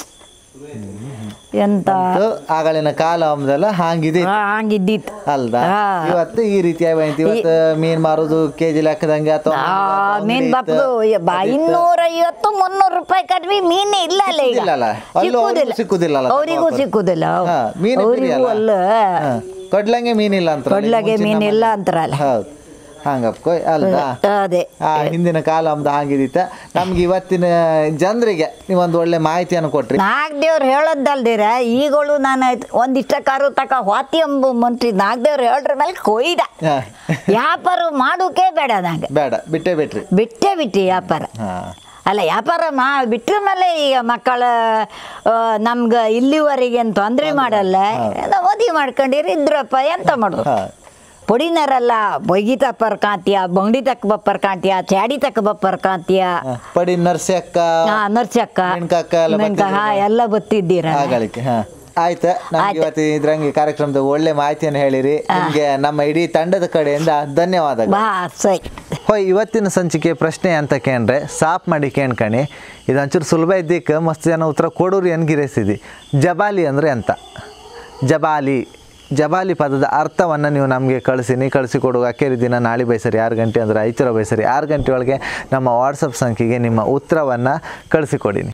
ಎಂತ ಅದು ಆಗಳಿನ ಕಾಲ ಅಂದೆಲ್ಲ ಹಾಂಗಿದೆ ಆ, ಹಂಗಿದ್ದಿತ್ತು ಅಲ್ದಾ ಹಾ. ಇವತ್ತು ಈ ರೀತಿ ಆಯ್ತು ಇವತ್ತು ಮೀನ್ ಮಾರೋದು ಕೆಜಿ ಲೆಕ್ಕದಂಗೆ ಅಥವಾ ಆ, ಮೀನ್ ಬಪ್ಪದು ಇನ್ನೂರ ಐವತ್ತು ಮುನ್ನೂರು ರೂಪಾಯಿ ಕಡಿಮೆ ಮೀನು ಇಲ್ಲ ಅಲ್ಲ ಈಗ ಸಿಕ್ಕುದಿಲ್ಲಲ್ಲ? ಅಲ್ಲೂ ಅವ್ರಿಗೂ ಸಿಕ್ಕುದಿಲ್ಲಲ್ಲ ಅವರಿಗೂ ತಗೊಳ್ತಾರೆ. ಸಿಕ್ಕುದಿಲ್ಲ ಹಾ, ಮೀನು ಅವರಿಗೂ ಬಿರಿಯಲ್ಲ? ಅಲ್ಲ ಹಾ. ಕಡ್ಲಂಗೆ ಮೀನಿಲ್ಲ ಅಂತ ಕಡ್ಲಗೆ ಮೀನಿಲ್ಲ ಅಂತಾರಲ್ಲ ಹೌದು ಹಂಗಪ್ಪ ಅಲ್ವಾ ಅದೇ ಆ ಹಿಂದಿನ ಕಾಲ ನಮ್ದು ಹಾಗಿದಿತ್ತ ನಮ್ಗೆ ಇವತ್ತಿನ ಜನರಿಗೆ ನೀವೊಂದು ಒಳ್ಳೆ ಮಾಹಿತಿಯನ್ನು ಕೊಟ್ರಿ ನಾಗದೇವ್ರು ಹೇಳೋದಲ್ದಿರ ಈಗಳು ನಾನು ಒಂದಿಷ್ಟ ಕಾರು ತಕ ಹೋತಿ ಎಂಬ ಮಂತ್ರಿ ನಾಗದೇವ್ರು ಹೇಳ್ರ ಮೇಲೆ ಕೊಯ್ದ ಹಾ. ವ್ಯಾಪಾರ ಮಾಡೋಕೆ ಬೇಡ ನಂಗೆ ಬೇಡ ಬಿಟ್ಟೇ ಬಿಟ್ರಿ ಬಿಟ್ಟೇ ಬಿಟ್ಟು ವ್ಯಾಪಾರ ಹಾ ಅಲ್ಲ ವ್ಯಾಪಾರ ಮಾ ಬಿಟ್ರ ಮೇಲೆ ಈಗ ಮಕ್ಕಳ ನಮ್ಗೆ ಇಲ್ಲಿವರೆಗೆ ಏನು ತೊಂದರೆ ಮಾಡಲ್ಲ ಏನೋ ಮದುವೆ ಮಾಡ್ಕೊಂಡಿರಿ ಇದ್ರಪ್ಪ ಎಂತ ಮಾಡೋದು ಹಾ. ಪುಡಿನರಲ್ಲ ಬೊಯ್ಗಿ ತಪ್ಪರ್ ಕಾಂತೀಯ ಬಂಗಡಿ ತಕ್ಕ ಬಪ್ಪರ್ ಕಾಂತೀಯ ಚಾಡಿ ತಕ್ಕ ಬಪ್ಪರ್ ಕಾಂತೀಯ ಹಾ. ಪಡಿ ನರ್ಸಕ್ಕ ಹಾ, ನರ್ಸಕ್ಕ ಮೆಣ್ಕಕ್ಕ ಎಲ್ಲ ಮೆಣ್ಕ, ಹಾ, ಬರ್ತಿದ್ರು. ಎಲ್ಲ ಗೊತ್ತಿದ್ದೀರ ಆಗಳಿಕೆ ಹಾ ಆಯ್ತಾ ನಮ್ಗೆ ಆಯ್ತು. ಇವತ್ತು ಇದ್ರಂಗೆ ಕಾರ್ಯಕ್ರಮದ ಒಳ್ಳೆ ಮಾಹಿತಿಯನ್ನು ಹೇಳಿರಿ ನಿಮ್ಗೆ ನಮ್ಮ ಇಡೀ ತಂಡದ ಕಡೆಯಿಂದ ಧನ್ಯವಾದಗಳು ಬಾ ಸೈ ಹೋಯ್ ಇವತ್ತಿನ ಸಂಚಿಕೆ ಪ್ರಶ್ನೆ ಅಂತ ಕೇಂದ್ರೆ ಸಾಪ್ ಮಾಡಿ ಕೇಳ್ಕಣಿ ಇದೊಂಚೂರು ಸುಲಭ ಇದ್ದಕ್ಕೆ ಮಸ್ತ್ ಜನ ಉತ್ತರ ಕೊಡೋರು ಎನ್ಗಿರೇಸಿದಿ ಜಬಾಲಿ ಅಂದರೆ ಅಂತ ಜಬಾಲಿ ಜಬಾಲಿ ಪದದ ಅರ್ಥವನ್ನು ನೀವು ನಮಗೆ ಕಳಿಸಿನಿ ಕಳಿಸಿ ಕೊಡುವ ಅಕ್ಕೇರಿ ದಿನ ನಾಳೆ ಬೈಸರಿ ಆರು ಗಂಟೆ ಅಂದರೆ ಐಚರ ಬೈಸರಿ ಆರು ಗಂಟೆ ಒಳಗೆ ನಮ್ಮ ವಾಟ್ಸಪ್ ಸಂಖ್ಯೆಗೆ ನಿಮ್ಮ ಉತ್ತರವನ್ನು ಕಳಿಸಿಕೊಡಿನಿ